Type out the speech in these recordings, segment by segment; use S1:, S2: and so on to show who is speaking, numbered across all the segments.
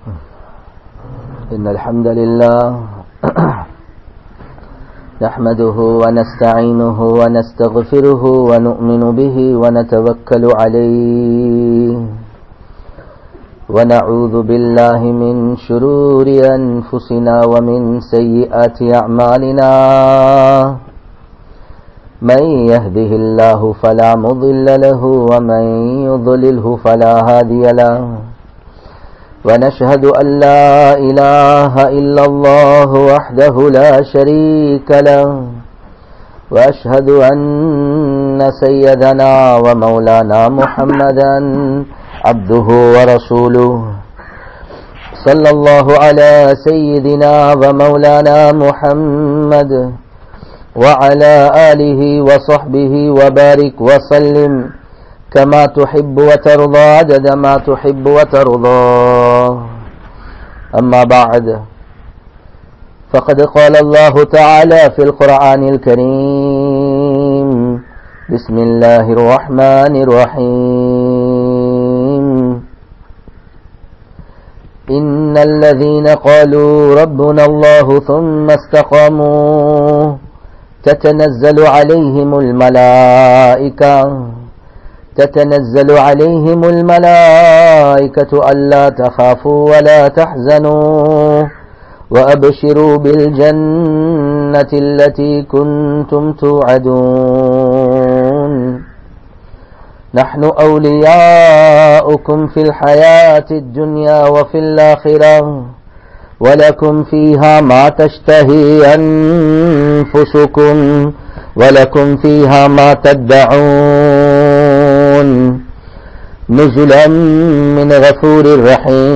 S1: إن الحمد لله نحمده ونستعينه ونستغفره ونؤمن به ونتوكل عليه ونعوذ بالله من شرور أنفسنا ومن سيئات أعمالنا من يهده الله فلا مضل له ومن يضلله فلا هادي له ونشهد أن لا إله إلا الله وحده لا شريك له وأشهد أن سيدنا ومولانا محمدا عبده ورسوله صلى الله على سيدنا ومولانا محمد وعلى آله وصحبه وبارك وسلم كما تحب وترضى عدد ما تحب وترضى أما بعد فقد قال الله تعالى في القرآن الكريم بسم الله الرحمن الرحيم إن الذين قالوا ربنا الله ثم استقاموا تتنزل عليهم الملائكة تتنزل عليهم الملائكة ألا تخافوا ولا تحزنوا وأبشروا بالجنة التي كنتم توعدون نحن أولياؤكم في الحياة الدنيا وفي الآخرة ولكم فيها ما تشتهي أنفسكم ولكم فيها ما تدعون نزلا من غفور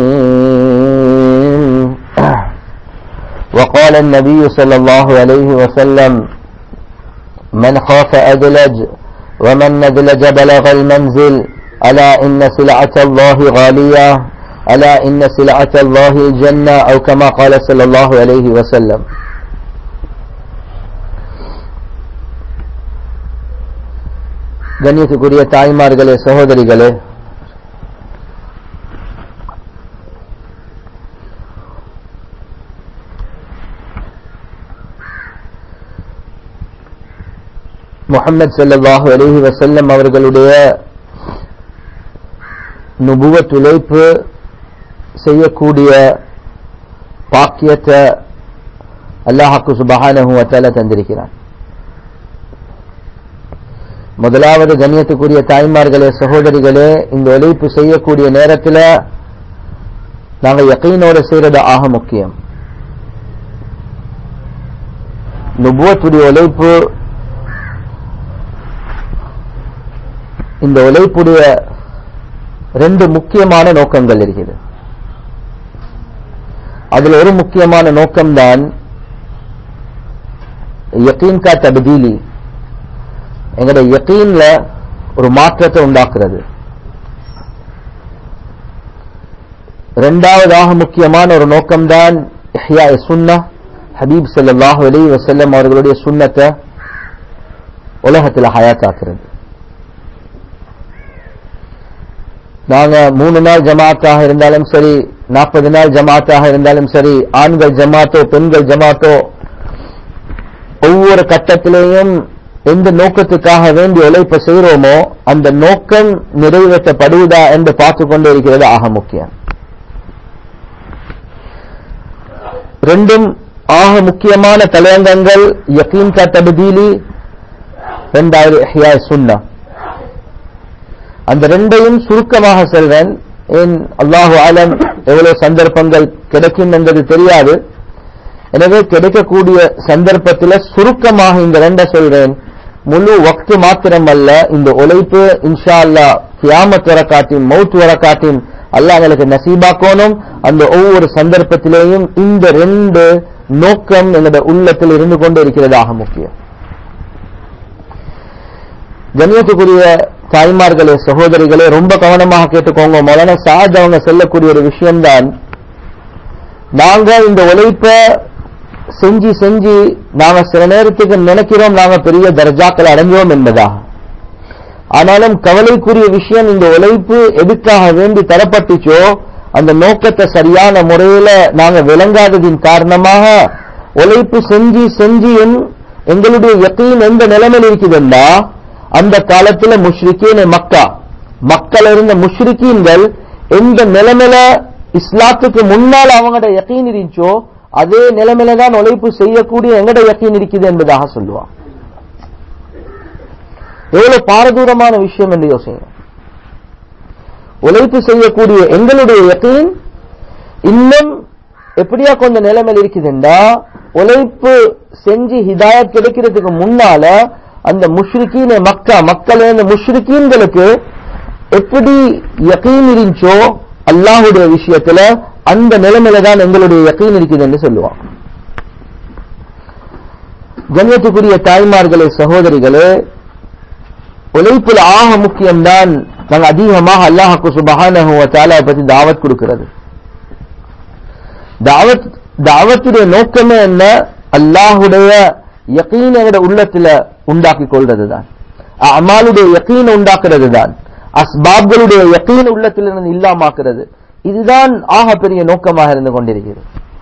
S1: رحيم وقال النبي صلى الله عليه وسلم من خاف أدلج ومن ندلج بلغ المنزل ألا إن سلعة الله غالية ألا إن سلعة الله الجنة أو كما قال صلى الله عليه وسلم கண்ணியத்துக்குரிய தாய்மார்களே சகோதரிகளே முகமது சல்லாஹு அலஹி வசல்லம் அவர்களுடைய நுபுவத் உழைப்பு செய்யக்கூடிய பாக்கியத்தை அல்லாஹாக்கு சுபஹானஹுவத்தால தந்திருக்கிறான் முதலாவது கண்ணியத்துக்குரிய தாய்மார்களே சகோதரிகளே இந்த உழைப்பு செய்யக்கூடிய நேரத்தில் நாங்கள் யக்கீனோட செய்யறது ஆக முக்கியம் நுபுவத்துடைய உழைப்பு இந்த உழைப்புடைய ரெண்டு முக்கியமான நோக்கங்கள் இருக்குது அதுல ஒரு முக்கியமான நோக்கம்தான் யக்கீன் கா தபதீலி எங்களுடைய யக்கீன்ல ஒரு மாற்றத்தை உண்டாக்குறது இரண்டாவதாக முக்கியமான ஒரு நோக்கம்தான் இஹ்யா சுன்னா ஹபீப் சல்லாஹு அலி வசல்லம் அவர்களுடைய சுண்ணத்தை உலகத்தில் ஹயாத்தாக்குறது நாங்க மூணு நாள் ஜமாத்தாக இருந்தாலும் சரி நாற்பது நாள் ஜமாத்தாக இருந்தாலும் சரி ஆண்கள் ஜமாத்தோ பெண்கள் ஜமாத்தோ ஒவ்வொரு கட்டத்திலேயும் எந்த நோக்கத்துக்காக வேண்டி உழைப்ப செய்கிறோமோ அந்த நோக்கம் நிறைவேற்றப்படுவதா என்று பார்த்து கொண்டே இருக்கிறது ஆக முக்கியம் ரெண்டும் ஆக முக்கியமான தலையங்கங்கள் யக்கீன் கா தபதீலி ரெண்டாவது ஹியா சுன்னா அந்த ரெண்டையும் சுருக்கமாக செல்வேன் ஏன் அல்லாஹு ஆலம் எவ்வளவு சந்தர்ப்பங்கள் கிடைக்கும் என்பது தெரியாது எனவே கிடைக்கக்கூடிய சந்தர்ப்பத்தில் சுருக்கமாக இந்த ரெண்ட சொல்றேன் முழு வக்து மாத்திரம் அல்ல இந்த உழைப்பு இன்ஷா அல்லா கியாமத் வர காட்டியும் மவுத் வர காட்டியும் அல்ல எங்களுக்கு நசீபாக்கணும் அந்த ஒவ்வொரு சந்தர்ப்பத்திலேயும் இந்த ரெண்டு நோக்கம் எங்களோட உள்ளத்தில் இருந்து கொண்டு இருக்கிறதாக முக்கியம் கண்ணியத்துக்குரிய தாய்மார்களே சகோதரிகளே ரொம்ப கவனமாக கேட்டுக்கோங்க மொதன சாத் அவங்க சொல்லக்கூடிய ஒரு விஷயம்தான் நாங்க இந்த உழைப்ப செஞ்சு செஞ்சு நாங்க சில நேரத்துக்கு நினைக்கிறோம் நாங்க பெரிய தர்ஜாக்களை அடைஞ்சோம் என்பதாக ஆனாலும் கவலைக்குரிய விஷயம் இந்த உழைப்பு எதுக்காக வேண்டி தரப்பட்டுச்சோ அந்த நோக்கத்தை சரியான முறையில நாங்க விளங்காததின் காரணமாக உழைப்பு செஞ்சு செஞ்சு என்- எங்களுடைய யக்கீன் எந்த நிலைமையில் இருக்குதுன்னா அந்த காலத்துல முஷ்ரிக்கீன் மக்கா மக்கள் இருந்த முஷ்ரிக்கீன்கள் எந்த நிலைமையில இஸ்லாத்துக்கு முன்னால் அவங்களோட யக்கீன் இருந்துச்சோ அதே நிலைமையில தான் உழைப்பு செய்யக்கூடிய எங்கட யக்கீன் இருக்குது என்பதாக சொல்லுவான் எவ்வளவு பாரதூரமான விஷயம் என்று யோசிங்க உழைப்பு செய்யக்கூடிய எங்களுடைய யக்கீன் இன்னும் எப்படியா கொஞ்சம் நிலைமையில் இருக்குதுண்டா உழைப்பு செஞ்சு ஹிதாயத் கிடைக்கிறதுக்கு முன்னால அந்த முஷ்ரிக்கீன மக்கா மக்கள் இந்த முஷ்ரிக்கீன்களுக்கு எப்படி யக்கீன் இருந்துச்சோ அல்லாஹுடைய விஷயத்துல அந்த நிலைமையில தான் எங்களுடைய யக்கீன் இருக்குது என்று சொல்லுவான் கண்ணியத்துக்குரிய தாய்மார்களே சகோதரிகளே உழைப்புல ஆக முக்கியம்தான் நாங்க அதிகமாக அல்லாஹுக்கு சுபஹானஹு வ தஆலா பத்தி தாவத் கொடுக்கிறது தாவத் தாவத்துடைய நோக்கமே என்ன அல்லாஹுடைய யகீன் எங்கட உள்ளத்துல உண்டாக்கி கொள்றது தான் அமாலுடைய யகீன் உண்டாக்குறது தான் அஸ்பாப்களுடைய யகீன் உள்ளத்திலிருந்து இல்லாமாக்குறது இதுதான் ஆக பெரிய நோக்கமாக இருந்து கொண்டிருக்கிறது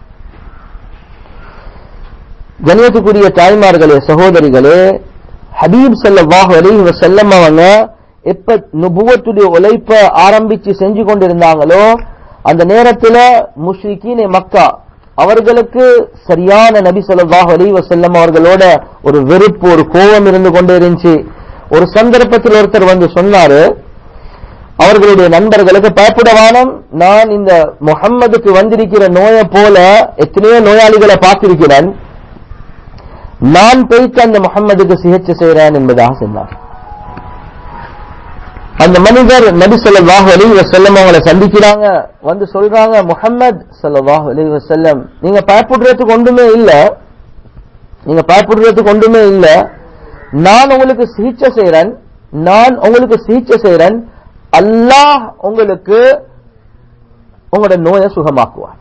S1: கணியத்துக்குரிய தாய்மார்களே சகோதரிகளே ஹபீப் ஸல்லல்லாஹு அலைஹி வஸல்லம் அவங்க எப்ப நுபுவத்துடைய உழைப்ப ஆரம்பிச்சு செஞ்சு கொண்டிருந்தாங்களோ அந்த நேரத்துல முஷ்ரிக்கீனே மக்கா அவர்களுக்கு சரியான நபி ஸல்லல்லாஹு அலைஹி வஸல்லம் அவர்களோட ஒரு வெறுப்பு ஒரு கோபம் இருந்து கொண்டே இருந்துச்சு ஒரு சந்தர்ப்பத்தில் ஒருத்தர் வந்து சொன்னாரு அவர்களுடைய நண்பர்களுக்கு பயப்படவானம் நான் இந்த முஹம்மதுக்கு வந்திருக்கிற நோயை போல எத்தனையோ நோயாளிகளை பார்த்திருக்கிறேன் நான் போய்த்து அந்த முகம்மதுக்கு சிகிச்சை செய்கிறேன் என்பதாக சொன்னார் அந்த மனிதர் நபி ஸல்லல்லாஹு அலைஹி வஸல்லம் அவங்களை சந்திக்கிறாங்க வந்து சொல்றாங்க முஹம்மத் ஸல்லல்லாஹு அலைஹி வஸல்லம் நீங்க பயப்படுறதுக்கு ஒன்றுமே இல்ல நீங்க பயப்படுறதுக்கு ஒன்றுமே இல்ல நான் உங்களுக்கு சிகிச்சை செய்றேன் நான் உங்களுக்கு சிகிச்சை செய்றேன் அல்லாஹ் உங்களுக்கு உங்களோட நோயை சுகமாக்குவார்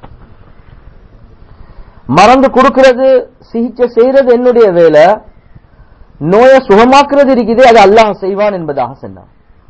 S1: மறந்து கொடுக்கிறது சிகிச்சை செய்யறது என்னுடைய வேலை நோயை சுகமாக்குறது இருக்குது அது அல்லாஹ் செய்வான் என்பதாக சொன்னான்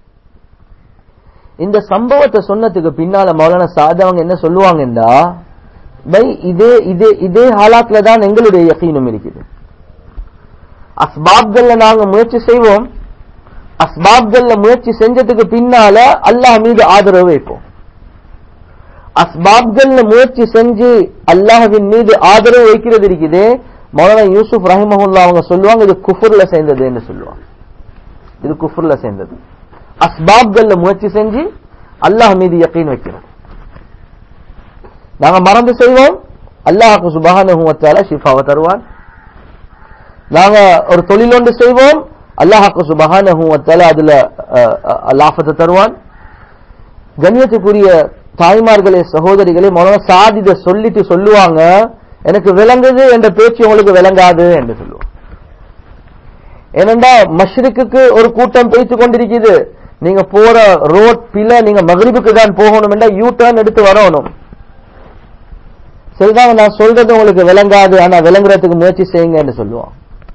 S1: இந்த சம்பவத்தை சொன்னதுக்கு பின்னால மௌலான சாதவங்க என்ன சொல்லுவாங்கன்னா பை இதே இதே இதே ஹாலாத்துல தான் எங்களுடைய யக்கீனும் இருக்குது அஸ்பாப்கள்ல நாங்க முயற்சி செய்வோம் அஸ்பாப்கள்ல முயற்சி செஞ்சதுக்கு பின்னால அல்லாஹ் மீது ஆதரவு வைப்போம் அஸ்பாப்கள்ல முயற்சி செஞ்சு அல்லாஹ்வின் மீது ஆதரவு வைக்கிறது இருக்குது மௌலானா யூசுப் ரஹிமஹுல்லா அவங்க சொல்லுவாங்க இது குஃபுர்ல சேர்ந்ததுன்னு சொல்லுவாங்க இது குஃபுர்ல சேர்ந்தது அஸ்பாப்கள்ல முயற்சி செஞ்சு அல்லாஹ் மீது யக்கீன் வைக்கிறோம் நாங்க மறந்து செய்வோம் அல்லாஹுக்கு சுபஹானஹு வ தஆலா ஷிஃபாவை தருவான் நாங்க ஒரு தொழில் ஒன்று செய்வோம் அல்லாஹுக்கு சுபஹானஹு வ தஆலா அதுல அஹ், அஹ், லாஃபத்தை தருவான் கண்ணியத்துக்குரிய தாய்மார்களே சகோதரிகளே மௌலானா சாத் இதை சொல்லிட்டு சொல்லுவாங்க எனக்கு விளங்குது என்ற பேச்சு உங்களுக்கு விளங்காது என்று சொல்லுவாங்க ஏனென்றா மஷ்ரிக்குக்கு ஒரு கூட்டம் பேசிக் கொண்டிருக்குது நீங்க போற ரோட் பில நீங்க மகரிபுக்கு தான் போகணும் என்றா யூ டர்ன் எடுத்து வரணும் சரிதாங்க நான் சொல்றது உங்களுக்கு விளங்காது ஆனா விளங்குறதுக்கு முயற்சி செய்யுங்க என்று சொல்லுவான்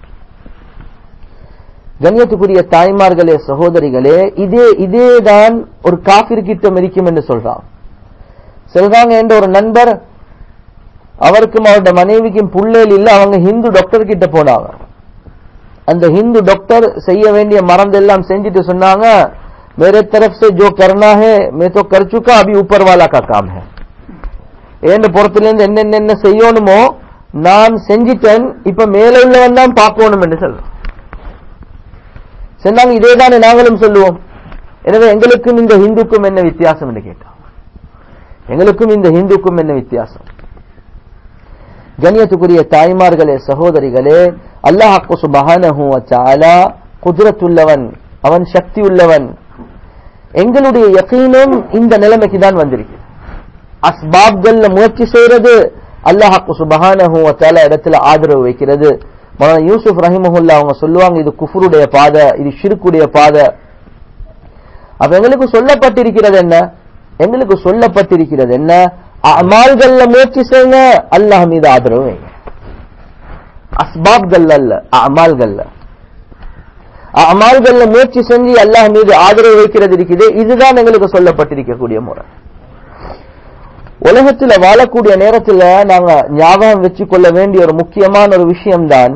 S1: கண்ணியத்துக்குரிய தாய்மார்களே சகோதரிகளே இதே இதே தான் ஒரு காபிர் கிட்டம் இருக்கும் என்று சொல்றான் சொல்றாங்க என்ற ஒரு நண்பர் அவருக்கும் அவருடைய மனைவிக்கும் புள்ளேல் இல்ல அவங்க ஹிந்து டாக்டர் கிட்ட போனாங்க அந்த ஹிந்து டாக்டர் செய்ய வேண்டிய மறந்தெல்லாம் செஞ்சுட்டு சொன்னாங்க मेरे तरफ से जो करना है मैं तो कर चुका अभी ऊपर वाला का काम है ஏன் புறத்திலிருந்து என்னென்ன என்ன செய்யணுமோ நான் செஞ்சிட்டேன் இப்ப மேல உள்ளவன் தான் பார்க்கணும் என்று சொல்றோம் சொன்னாங்க இதே தானே நாங்களும் சொல்லுவோம் எனவே எங்களுக்கும் இந்த ஹிந்துக்கும் என்ன வித்தியாசம் என்று கேட்டோம் எங்களுக்கும் இந்த ஹிந்துக்கும் என்ன வித்தியாசம் கண்ணியத்துக்குரிய தாய்மார்களே சகோதரிகளே அல்லாஹ் சுபஹானஹு வ தஆலா குதிரத்துள்ளவன் அவன் சக்தி உள்ளவன் எங்களுடைய யகீனும் இந்த நிலைமைக்கு தான் வந்திருக்கு அஸ்பாப்கள்ல முயற்சி செய்யறது அல்லாஹ் சுபஹானஹு வ தஆலா இடத்துல ஆதரவு வைக்கிறது மௌலானா யூசுப் ரஹிமஹுல்லா அவங்க சொல்லுவாங்க இது குஃபருடைய பாதை இது ஷிர்க்குடைய பாதை அப்ப எங்களுக்கு சொல்லப்பட்டிருக்கிறது என்ன எங்களுக்கு சொல்லப்பட்டிருக்கிறது என்ன அமால்கள்ல முயற்சி செய்யுங்க அல்லாஹ் மீது ஆதரவு வைங்க அஸ்பாப்கள்ல அல்ல அமால்கள்ல அமால்கள்ல முயற்சி செஞ்சு அல்லாஹ் மீது ஆதரவு வைக்கிறது இருக்குது இதுதான் எங்களுக்கு சொல்லப்பட்டிருக்கக்கூடிய முறை உலகத்துல வாழக்கூடிய நேரத்துல நாங்க ஞாபகம் வச்சு கொள்ள வேண்டிய ஒரு முக்கியமான ஒரு விஷயம்தான்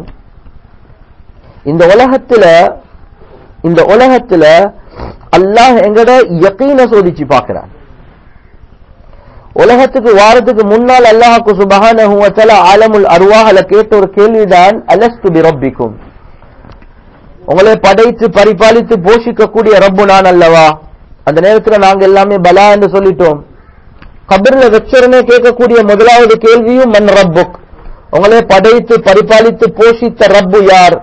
S1: இந்த உலகத்துல இந்த உலகத்துல அல்லாஹ் எங்கட யக்கீன சோதிச்சு பார்க்கிறான் உலகத்துக்கு வாரத்துக்கு முன்னால் அல்லாஹுக்கு சுபஹானஹு வ தஆலா ஆலமுல் அர்வாஹ்ல கேட்ட ஒரு கேள்விதான் அலஸ்து பி ரப்பிக்கும் உங்களை படைத்து பரிபாலித்து போஷிக்கக்கூடிய ரப்பு நான் அல்லவா அந்த நேரத்துல நாங்க எல்லாமே பலா என்று சொல்லிட்டோம் கபர்ல வச்சரனே கேட்கக்கூடிய முதலாவது கேள்வியும் மன் ரப்புக் உங்களை படைத்து பரிபாலித்து போஷித்த ரப்பு யார்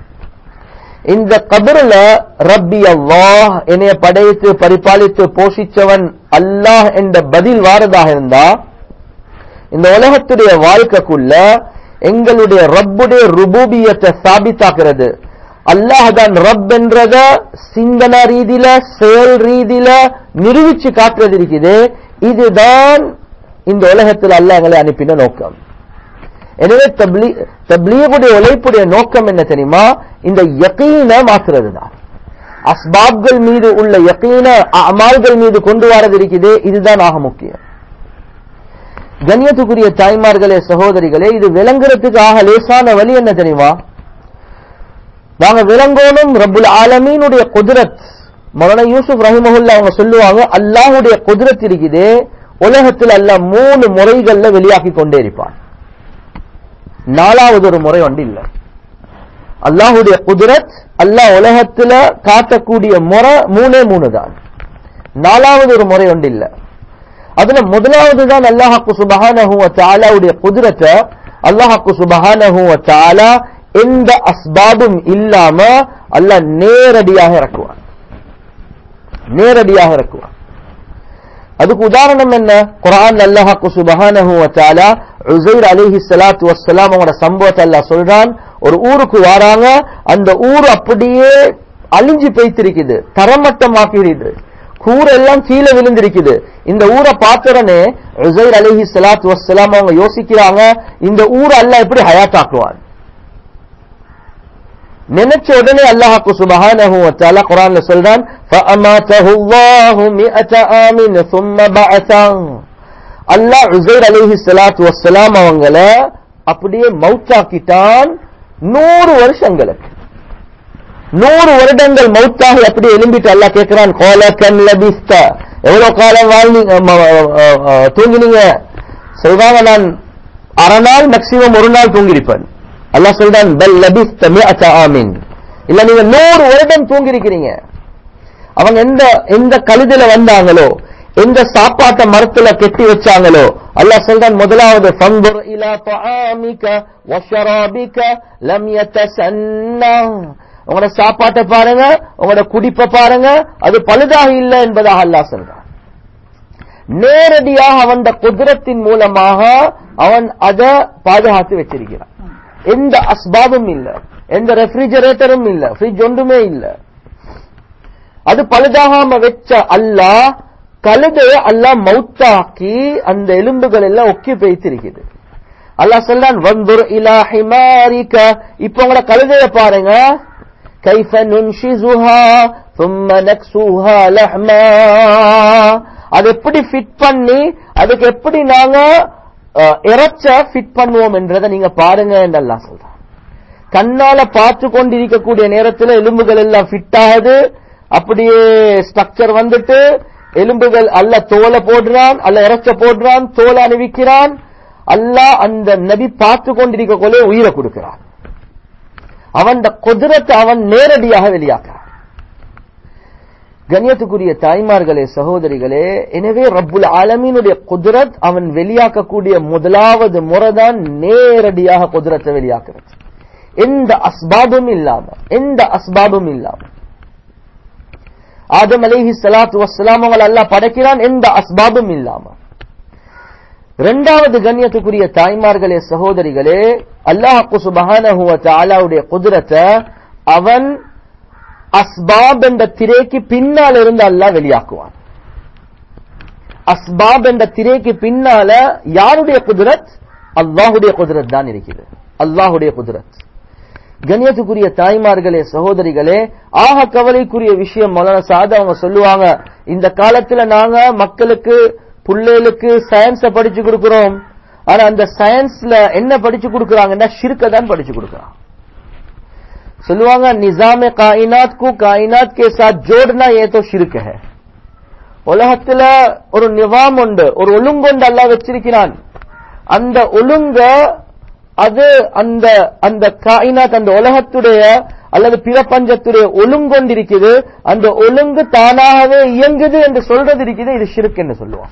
S1: இந்த கபர்ல ரப்பி அல்லாஹ் என்னைய படைத்து பரிபாலித்து போஷிச்சவன் அல்லாஹ் என்ற பதில் வாரதாக இருந்தா இந்த உலகத்துடைய வாழ்க்கைக்குள்ள எங்களுடைய ரப்புடைய ருபூபியத்தை சாபித்தாக்குறது அல்லாஹ் தான் ரப் என்றத சிந்தன ரீதியில செயல் ரீதியில நிரூபிச்சு காட்டுறது இருக்குது இதுதான் இந்த உலகத்தில் அல்லாஹ் எங்களை அனுப்பின நோக்கம் எனவே தப்லீகுடைய உழைப்புடைய நோக்கம் என்ன தெரியுமா இந்த யக்கீன மாற்றுறது தான் அஸ்பாப்கள் மீது உள்ள யக்கீன அமால்கள் மீது கொண்டு வரது இருக்குது இதுதான் ஆக முக்கியம் கண்ணியத்துக்குரிய தாய்மார்களே சகோதரிகளே இது விளங்குறதுக்கு ஆக லேசான வழி என்ன தெரியுமா நாங்க விளங்கோனும் ரப்புல் ஆலமீனுடைய குதிரத் மௌலானா யூசுப் ரஹிமஹுல்லா அவங்க சொல்லுவாங்க அல்லாஹுடைய குதிரத் இருக்குது உலகத்தில் அல்ல மூணு முறைகள்ல வெளியாக்கி கொண்டே இருப்பான் நாலாவது ஒரு முறை ஒன்று இல்ல அல்லாஹுடைய குதிரத் அல்லாஹ் உலகத்துல காட்டக்கூடிய முறை மூணே மூணு தான் நாலாவது ஒரு முறை ஒன்று இல்ல அதுல முதலாவது தான் அல்லாஹாக்கு சுபஹானஹு தாலாவுடைய குதிரத்தை அல்லாஹாக்கு சுபஹானஹு தாலா எந்த அஸ்பாபும் இல்லாம அல்லாஹ் நேரடியாக இறக்குவான் நேரடியாக இறக்குவான் அதுக்கு உதாரணம் என்ன குரான் அல்லாஹாக்கு சுபஹானஹு வத்தாலா உசைர் அலிஹி சலாத்து வசலாம் அவங்களோட சம்பவத்தை அல்லாஹ் சொல்றான் ஒரு ஊருக்கு வராங்க அந்த ஊர் அப்படியே அழிஞ்சு போய்த்திருக்குது தரமட்டமாக்கிடுது கூரை எல்லாம் கீழே விழுந்திருக்குது இந்த ஊரை பார்த்தோடனே உசைர் அலிஹி சலாத்து வசலாம் அவங்க யோசிக்கிறாங்க இந்த ஊரை அல்லாஹ் எப்படி ஹயாத்தாக்குவான் நினைச்ச உடனே அல்லாஹாக்கு சுபஹானஹு வ தஆலா குர்ஆன்ல சொல்றான் ஃபஅமாதஹு அல்லாஹு மிஅத ஆமின் ثم بعثه அல்லாஹ் உஸைர் அலைஹி ஸலாத்து வஸ்ஸலாம் அவங்கள அப்படியே மௌத்தாக்கிட்டான் நூறு வருஷங்களுக்கு நூறு வருடங்கள் மௌத்தாகி அப்படி எழும்பிட்டு அல்லாஹ் கேட்கிறான் கோல கன் லபிஸ்த எவ்வளவு காலம் வாழ்ந்தீங்க தூங்கினீங்க சொல்றாங்க நான் அரை நாள் மேக்சிமம் ஒரு நாள் தூங்கியிருப்பேன் அல்லாஹ் சொல்றான் பல் லபிஸ்த மிஅத ஆமின் இல்ல நீங்க நூறு வருடம் தூங்கி இருக்கிறீங்க அவங்க எந்த எந்த கழுதில வந்தாங்களோ எந்த சாப்பாட்டை மரத்துல கெட்டி வச்சாங்களோ அல்லாஹ் சொல்றான் முதலாவது ஃபங்குர் இலா தஆமிக வஷராபிக லம் யதசன்னா உங்களோட சாப்பாட்டை பாருங்க உங்களோட குடிப்பை பாருங்க அது பழுதாக இல்லை என்பதாக அல்லாஹ் சொல்றான் நேரடியாக அவன் குதிரத்தின் மூலமாக அவன் அதை பாதுகாத்து வச்சிருக்கிறான் எந்த அஸ்பாபும் இல்ல எந்த ரெஃப்ரிஜரேட்டரும் இல்ல ஃப்ரிட்ஜ் ஒன்றுமே இல்ல அது பழுதாகாம வச்ச அல்லாஹ் கழுதைய அல்லாஹ் மௌத்தாக்கி அந்த எலும்புகள் எல்லாம் ஒக்கி பெய்த்திருக்குது அல்லாஹ் சொல்றான் வந்துர் இலா ஹிமாரிக இப்போ உங்களோட கழுதைய பாருங்க கைஃப நுன்ஷிசுஹா ثم نكسوها لحما அது எப்படி ஃபிட் பண்ணி அதுக்கு எப்படி நாங்க இறைச்ச ஃபிட் பண்ணுவோம் என்றதை நீங்க பாருங்க என்று அல்லாஹ் சொல்றான் கண்ணால பார்த்து கொண்டிருக்கக்கூடிய நேரத்தில் எலும்புகள் எல்லாம் ஃபிட் ஆகுது அப்படியே ஸ்ட்ரக்சர் வந்துட்டு எலும்புகள் அல்ல தோலை போடுறான் அல்ல இறைச்ச போடுறான் தோலை அணிவிக்கிறான் அல்லாஹ் அந்த நபி பார்த்து கொண்டிருக்கக்குள்ளே உயிரை கொடுக்கிறான் அவன் குதிரத்தை அவன் நேரடியாக வெளியாக்குறான் கண்ணியத்துக்குரிய தாய்மார்களே சகோதரிகளே எனவே ரப்புல் ஆலமீனுடைய குதிரத் அவன் வெளியாக்கக்கூடிய முதலாவது முறைதான் நேரடியாக குதிரத்தை வெளியாக்குறது எந்த அஸ்பாபும் இல்லாம எந்த அஸ்பாபும் இல்லாம ஆதம் அலைஹி ஸலாத்து வஸ்ஸலாம் அவங்களை அல்லாஹ் படைக்கிறான் எந்த அஸ்பாபும் இல்லாம இரண்டாவது கண்ணியத்துக்குரிய தாய்மார்களே சகோதரிகளே அல்லாஹ் சுபஹானஹு வ தஆலாவுடைய குதிரத்தை அவன் அஸ்பாப் என்ற திரைக்கு பின்னால் இருந்து அல்லாஹ் வெளியாக்குவான் அஸ்பாப் என்ற திரைக்கு பின்னால யாருடைய குதிரத் அல்லாஹுடைய குதிரத் தான் இருக்குது அல்லாஹுடைய குதிரத் கண்ணியத்துக்குரிய தாய்மார்களே சகோதரிகளே ஆக கவலைக்குரிய விஷயம் மௌலான சாத அவங்க சொல்லுவாங்க இந்த காலத்துல நாங்க மக்களுக்கு புள்ளைகளுக்கு சயின்ஸ படிச்சு கொடுக்கிறோம் ஆனா அந்த சயின்ஸ்ல என்ன படிச்சு கொடுக்கறாங்கன்னா ஷிர்க தான் படிச்சு கொடுக்கறான் சொல்லுவாங்க நிசாமே காயினாத் கு காயினாத் கே சாத் ஜோடனா ஏ தோ ஷிர்க் है உலகத்துல ஒரு நிவாம் உண்டு ஒரு ஒழுங்கொண்டு அல்லாஹ் வச்சிருக்கிறான் அந்த ஒழுங்க அது அந்த அந்த காயினாத் அந்த உலகத்துடைய அல்லது பிரபஞ்சத்துடைய ஒழுங்கொண்டு இருக்குது அந்த ஒழுங்கு தானாகவே இயங்குது என்று சொல்றது இருக்குது இது ஷிர்க் என்று சொல்லுவான்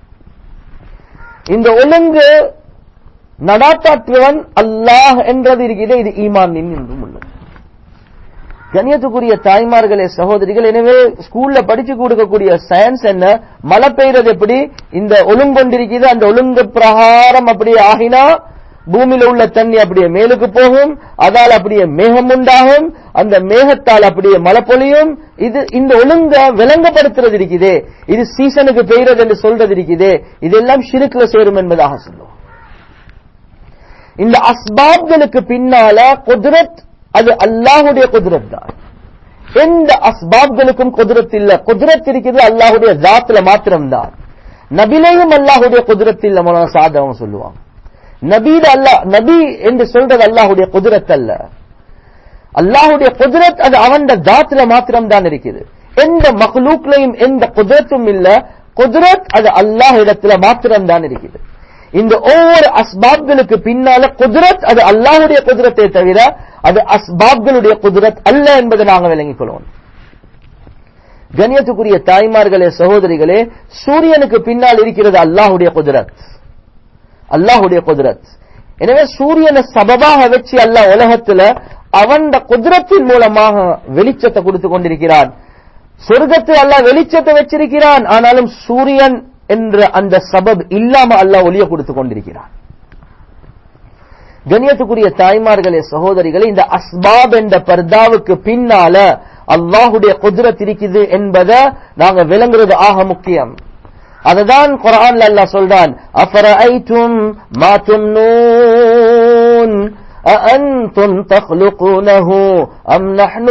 S1: இந்த ஒழுங்கு நடாத்தாற்றுவன் அல்லாஹ் என்றது இருக்குது இது ஈமான் என்றும் உள்ளது கண்ணியத்துக்குரிய தாய்மார்களே சகோதரிகள் எனவே ஸ்கூல்ல படிச்சு கொடுக்கக்கூடிய சயின்ஸ் என்ன மழை பெய்யறது எப்படி இந்த ஒழுங்கொண்டிருக்குது அந்த ஒழுங்கு பிரகாரம் அப்படியே ஆகினா பூமியில உள்ள தண்ணி அப்படியே மேலுக்கு போகும் அதால் அப்படியே மேகம் உண்டாகும் அந்த மேகத்தால் அப்படியே மழை பொழியும் இது இந்த ஒழுங்க விளங்கப்படுத்துறது இருக்குதே இது சீசனுக்கு பெய்யறது என்று சொல்றது இருக்குதே இதெல்லாம் ஷிருக்குல சேரும் என்பதாக சொல்லுவோம் இந்த அஸ்பாப்களுக்கு பின்னால குதிரத் அது அல்லாஹுடைய குதிரத் தான் எந்த அஸ்பாப்களுக்கும் குதிரத் இல்ல குதிரத் இருக்குது அல்லாஹுடைய ஜாத்துல மாத்திரம்தான் நபிலையும் அல்லாஹுடைய குதிரத் இல்ல மொழ சாதவங்க சொல்லுவாங்க நபீத அல்லாஹ் நபி என்று சொல்றது அல்லாஹுடைய குதிரத் அல்ல அல்லாஹுடைய குதிரத் அது அவன் ஜாத்துல மாத்திரம் தான் இருக்குது எந்த மகளுக்லையும் எந்த குதிரத்தும் இல்ல குதிரத் அது அல்லாஹ் இடத்துல மாத்திரம் தான் இருக்குது இந்த ஒவ்வொரு அஸ்பாப்களுக்கு பின்னால குதிரத் அது அல்லாஹுடைய குதிரத்தை தவிர அது அஸ்பாப்களுடைய குதிரத் அல்ல என்பதை நாங்கள் விளங்கிக் கொள்வோம் கண்ணியத்துக்குரிய தாய்மார்களே சகோதரிகளே சூரியனுக்கு பின்னால் இருக்கிறது அல்லாஹுடைய குதிரத் அல்லாஹுடைய குதிரத் எனவே சூரியனை சபபாக வச்சு அல்லாஹ் உலகத்துல அவன் குதிரத்தின் மூலமாக வெளிச்சத்தை கொடுத்து கொண்டிருக்கிறான் சொர்க்கத்தில் அல்லாஹ் வெளிச்சத்தை வச்சிருக்கிறான் ஆனாலும் சூரியன் என்ற அந்த சபப் இல்லாம அல்லாஹ் ஒளிய கொடுத்து கொண்டிருக்கிறான் கண்ணியத்துக்குரிய தாய்மார்களே சகோதரிகளே இந்த அஸ்பாப் என்ற பர்தாவுக்கு பின்னால அல்லாஹுடைய குதிரத் இருக்குது என்பதை நாங்க விளங்குறது ஆக முக்கியம் அதுதான் குரான்ல அல்லாஹ் சொல்றான் அஃபரஐதும் மா தும்னூன் أأنتم تخلقونه أم نحن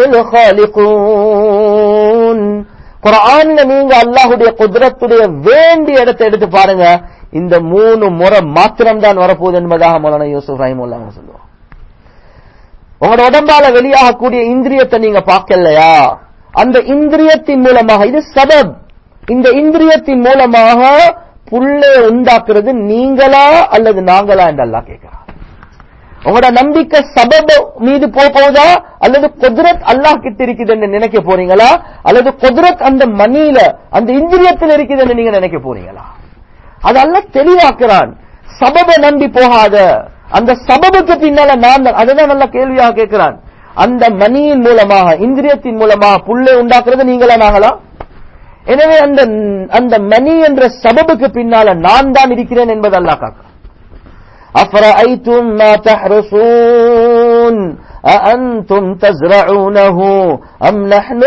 S1: الخالقون குரான்ல நீங்க அல்லாஹுடைய குதிரத்துடைய வேண்டிய இடத்தை எடுத்து பாருங்க இந்த மூணு முறை மாத்திரம் தான் வரப்போகுது என்பதாக மௌலானா யூசுப் ரஹிமுல்லா சொல்லுவோம் உங்களோட உடம்பால வெளியாகக்கூடிய இந்திரியத்தை நீங்க பார்க்கலையா அந்த இந்திரியத்தின் மூலமாக இது சபப் இந்த இந்திரியத்தின் மூலமாக புள்ளை உண்டாக்குறது நீங்களா அல்லது நாங்களா என்று அல்லா கேட்கிறார் உங்களோட நம்பிக்கை சபப மீது போகுதா அல்லது குதிரத் அல்லாஹ் கிட்ட இருக்குதுன்னு நினைக்க போறீங்களா அல்லது குதிரத் அந்த மணியில அந்த இந்திரியத்தில் இருக்குதுன்னு நீங்க நினைக்க போறீங்களா அதெல்லாம் தெளிவாக்குறான் சபப நம்பி போகாத அந்த சபபுக்கு பின்னால நான் தான் அதுதான் நல்ல கேள்வியாக கேட்கிறான் அந்த மணியின் மூலமாக இந்திரியத்தின் மூலமாக புள்ளை உண்டாக்குறது நீங்களா நாங்களா எனவே அந்த அந்த மணி என்ற சபபுக்கு பின்னால நான் தான் இருக்கிறேன் என்பது அல்லாஹ் காக்கிறான் أفرأيتم ما تحرسون أأنتم تزرعونه أم نحن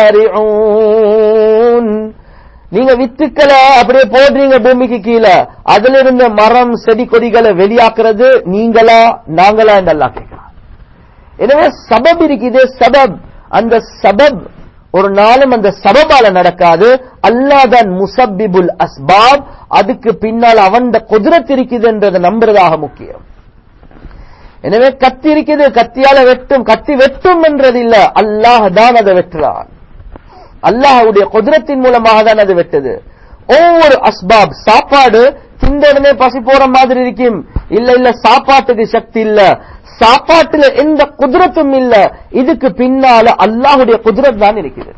S1: الزارعون நீங்க வித்துக்களை அப்படியே போடுறீங்க பூமிக்கு கீழே அதுல இருந்த மரம் செடி கொடிகளை வெளியாக்குறது நீங்களா நாங்களா என்று எல்லாம் கேட்கிறான் எனவே சபப் இருக்குது சபப் அந்த சபப் ஒரு நாளும் அந்த சபபால நடக்காது அல்லாதான் முசப்பிபுல் அஸ்பாப் அதுக்கு பின்னால் அவன் குதிரத் இருக்குதுன்றதை நம்புறதாக முக்கியம் எனவே கத்தி இருக்குது கத்தியால வெட்டும் கத்தி வெட்டும் என்றது இல்ல அல்லாஹ் தான் அதை வெட்டுறான் அல்லாஹுடைய குதிரத்தின் மூலமாக தான் அது வெட்டுது ஒவ்வொரு அஸ்பாப் சாப்பாடு திந்த உடனே பசி போற மாதிரி இருக்கும் இல்ல இல்ல சாப்பாட்டுக்கு சக்தி இல்ல சாப்பாட்டுல எந்த குதிரத்தும் இல்ல இதுக்கு பின்னால அல்லாஹுடைய குதிரத் தான் இருக்குது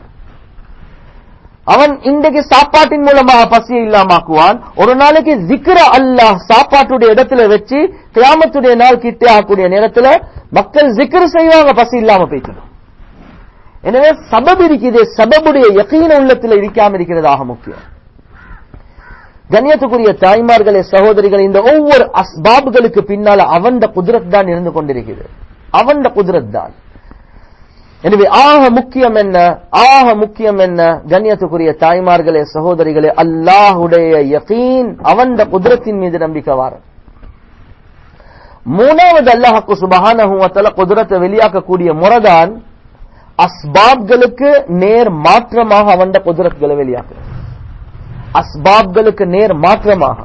S1: அவன் இன்றைக்கு சாப்பாட்டின் மூலமாக பசியை இல்லாமாக்குவான் ஒரு நாளைக்கு ஜிக்ர அல்லாஹ் சாப்பாட்டுடைய இடத்துல வச்சு கிராமத்துடைய நாள் கிட்டே ஆகக்கூடிய நேரத்துல மக்கள் ஜிக்ர செய்வாங்க பசி இல்லாம போய்க்கணும் எனவே சபப் இருக்குது சபபுடைய யக்கீன உள்ளத்தில் இருக்காம இருக்கிறதாக முக்கியம் கண்ணியத்துக்குரிய தாய்மார்களே சகோதரிகள் இந்த ஒவ்வொரு அஸ்பாப்களுக்கு பின்னால அவன் குதிரத் தான் இருந்து கொண்டிருக்கிறது அவன் குதிரத் தான் எனவே ஆக முக்கியம் என்ன ஆக முக்கியம் என்ன கண்ணியத்துக்குரிய தாய்மார்களே சகோதரிகளே அல்லாஹுடைய யகீன் அவன் குதிரத்தின் மீது நம்பிக்கை வார மூணாவது அல்லாஹுக்கு சுபஹானஹுவத்தல குதிரத்தை வெளியாக்கக்கூடிய முறைதான் அஸ்பாப்களுக்கு நேர் மாற்றமாக அவன் குதிரத்துகளை வெளியாக்குறது அஸ்பாப்களுக்கு நேர் மாற்றமாக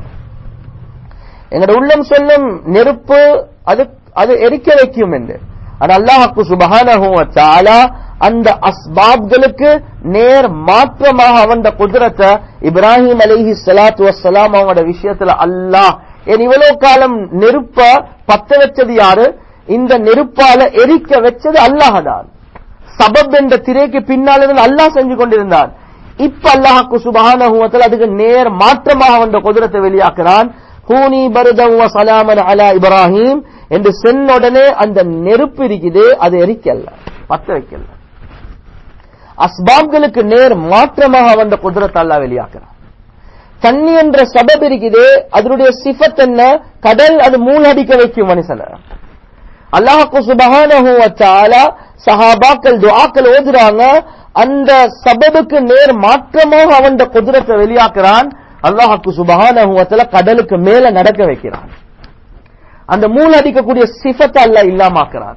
S1: எங்கட உள்ளம் சொல்லும் நெருப்பு அது அது எரிக்க வைக்கும் என்று ஆனா அல்லாஹ்க்கு சுபஹானஹு வ தஆலா அந்த அஸ்பாப்களுக்கு நேர் மாற்றமாக அவன் குதிரத்தை இப்ராஹிம் அலைஹி ஸலாத்து வஸ்ஸலாம் அவங்களோட விஷயத்துல அல்லாஹ் ஏன் இவ்வளவு காலம் நெருப்ப பத்த வச்சது யாரு இந்த நெருப்பால எரிக்க வச்சது அல்லாஹ் தான் சபப் என்ற திரைக்கு பின்னால் இருந்து அல்லாஹ் செஞ்சு கொண்டிருந்தான் இப்ப அல்லாஹ்க்கு சுபஹானஹு வ தஆலா அதுக்கு நேர் மாற்றமாக அவன் குதிரத்தை வெளியாக்குறான் ஹூனி பருதம் வ சலாமன் அலா இப்ராஹிம் என்று சென்ன உடனே அந்த நெருப்பு இருக்குது அது எரிக்கல்ல பத்த வைக்கல அஸ்பாப்களுக்கு நேர் மாற்றமாக அவன் குதிரத்தை அல்லாஹ் வெளியாக்குறான் தண்ணி என்ற சபப் இருக்குது அதனுடைய சிஃபத் என்ன கடல் அது மூழ்கடிக்க வைக்கும் மனுஷனை அல்லாஹு சுபஹானஹு வ தஆலா சஹாபாக்கள் துஆக்கள் ஓதுறாங்க அந்த சபபுக்கு நேர் மாற்றமாக அவன் குதிரத்தை வெளியாக்குறான் அல்லாஹுக்கு சுபஹானஹு வ தஆலா கடலுக்கு மேல நடக்க வைக்கிறான் அந்த மூல் அடிக்கக்கூடிய சிஃபத்தை அல்லாஹ் இல்லாமாக்குறான்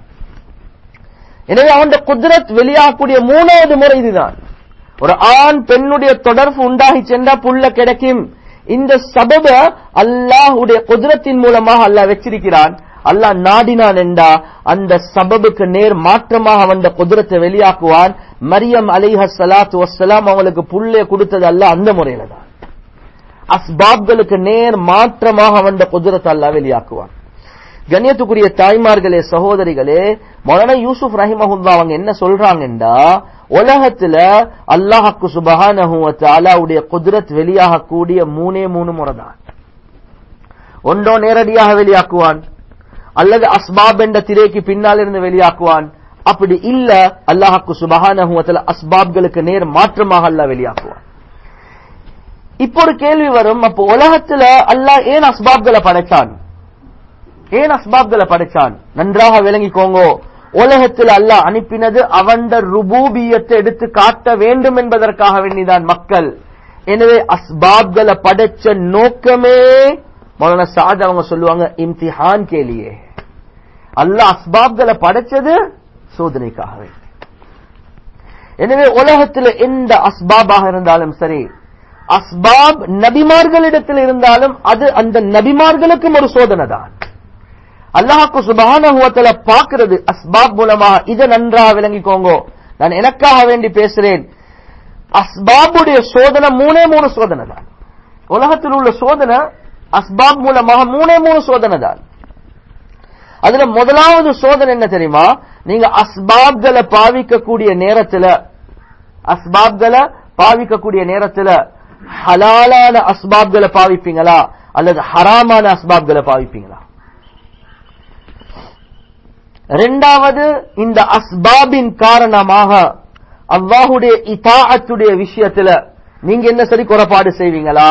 S1: எனவே அவன் குதிரத் வெளியாகக்கூடிய மூணாவது முறை இதுதான் ஒரு ஆண் பெண்ணுடைய தொடர்பு உண்டாகி சென்றா புல்ல கிடைக்கும் இந்த சபப அல்லாஹுடைய குதிரத்தின் மூலமாக அல்லாஹ் வச்சிருக்கிறான் அல்லாஹ் நாடினான் என்றா அந்த சபபுக்கு நேர் மாற்றமாக அவன் குதிரத்தை வெளியாக்குவான் மரியம் அலிஹ சலாத்து வசலாம் அவங்களுக்கு புல்லே கொடுத்தது அல்ல அந்த முறையில தான் அஸ்பாப்களுக்கு நேர் மாற்றமாக அவன் குதிரத்தை அல்லாஹ் வெளியாக்குவான் கண்ணியத்துக்குரிய தாய்மார்களே சகோதரிகளே மௌலானா யூசுப் ரஹிமஹுல்லா அவங்க என்ன சொல்றாங்கண்டா உலகத்துல அல்லாஹக்கு சுபஹானஹு வ தஆலாவுடைய குதிரத் வெளியாகக்கூடிய மூணே மூணு முறை தான் ஒன்றோ நேரடியாக வெளியாக்குவான் அல்லது அஸ்பாப் என்ற திரைக்கு பின்னால் இருந்து வெளியாக்குவான் அப்படி இல்ல அல்லாஹக்கு சுபஹானஹு வ தஆலா அஸ்பாப்களுக்கு நேர் மாற்றமாக அல்லாஹ் வெளியாக்குவான் இப்போ ஒரு கேள்வி வரும் அப்போ உலகத்துல அல்லாஹ் ஏன் அஸ்பாப்களை படைச்சான் ஏன் அஸ்பாப்களை படைச்சான் நன்றாக விளங்கிக்கோங்க உலகத்தில் அல்லாஹ் அனுப்பினது அவண்ட ருபூபியத்தை எடுத்து காட்ட வேண்டும் என்பதற்காக வேண்டிதான் மக்கள் எனவே அஸ்பாப்களை படைச்ச நோக்கமே மௌலானா சாத் அவங்க சொல்லுவாங்க இம்திஹான் கேலியே அல்லாஹ் அஸ்பாப்களை படைச்சது சோதனைக்காக வேண்டி எனவே உலகத்தில் எந்த அஸ்பாபாக இருந்தாலும் சரி அஸ்பாப் நபிமார்களிடத்தில் இருந்தாலும் அது அந்த நபிமார்களுக்கும் ஒரு சோதனை தான் அல்லாஹாக்கு சுபஹானஹுவத்தல பாக்குறது அஸ்பாப் மூலமா இதை நன்றாக விளங்கிக்கோங்க நான் எனக்காக வேண்டி பேசுறேன் அஸ்பாபுடைய சோதனை மூணே மூணு சோதனை தான் உலகத்தில் உள்ள சோதனை அஸ்பாப் மூலமாக மூணே மூணு சோதனை தான் அதுல முதலாவது சோதனை என்ன தெரியுமா நீங்க அஸ்பாப்களை பாவிக்கக்கூடிய நேரத்துல அஸ்பாப்களை பாவிக்கக்கூடிய நேரத்துல ஹலாலான அஸ்பாப்களை பாவிப்பீங்களா அல்லது ஹராமான அஸ்பாப்களை பாவிப்பீங்களா ரெண்டாவது இந்த அஸ்பாபின் காரணமாக அல்லாஹுடைய இதாஅத்துடைய விஷயத்துல நீங்க என்ன சரி குறைபாடு செய்வீங்களா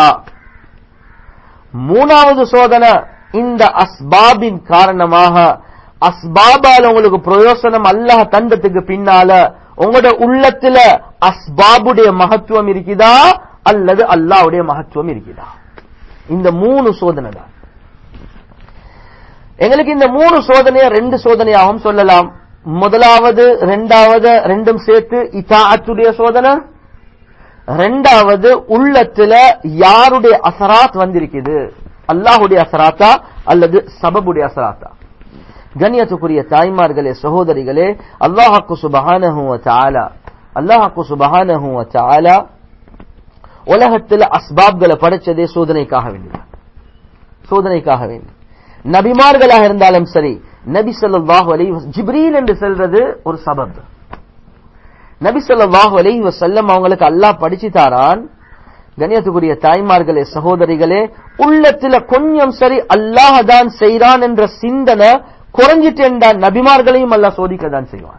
S1: மூணாவது சோதனை இந்த அஸ்பாபின் காரணமாக அஸ்பாபால உங்களுக்கு பிரயோசனம் அல்லாஹ் தந்தத்துக்கு பின்னால உங்களோட உள்ளத்துல அஸ்பாபுடைய மகத்துவம் இருக்குதா அல்லது அல்லாஹ்வுடைய மகத்துவம் இருக்குதா இந்த மூணு சோதனை தான் எங்களுக்கு இந்த மூணு சோதனைய ரெண்டு சோதனையாகவும் சொல்லலாம் முதலாவது ரெண்டாவது ரெண்டும் சேர்த்து இதாஅத்துடைய சோதனை ரெண்டாவது உள்ளத்துல யாருடைய அசராத் வந்திருக்குது அல்லாஹுடைய அசராத்தா அல்லது சபபுடைய அசராத்தா கண்ணியத்துக்குரிய தாய்மார்களே சகோதரிகளே அல்லாஹாக்கு சுபஹானஹு வ தஆலா அல்லாஹாக்கு சுபஹானஹு வ தஆலா உலகத்துல அஸ்பாப்களை படைச்சதே சோதனைக்காக வேண்டி சோதனைக்காக வேண்டி நபிமார்களாக இருந்தாலும் சரி நபி ஸல்லல்லாஹு அலைஹி வஸல்லம் ஜிப்ரீல் என்று சொல்றது ஒரு சபப் நபி ஸல்லல்லாஹு அலைஹி வஸல்லம் அவங்களுக்கு அல்லாஹ் படிச்சு தாரான் கண்ணியத்துக்குரிய தாய்மார்களே சகோதரிகளே உள்ளத்துல கொஞ்சம் சரி அல்லாஹ் தான் செய்றான் என்ற சிந்தனை குறைஞ்சிட்டேன்டா நபிமார்களையும் அல்லாஹ் சோதிக்க தான் செய்வான்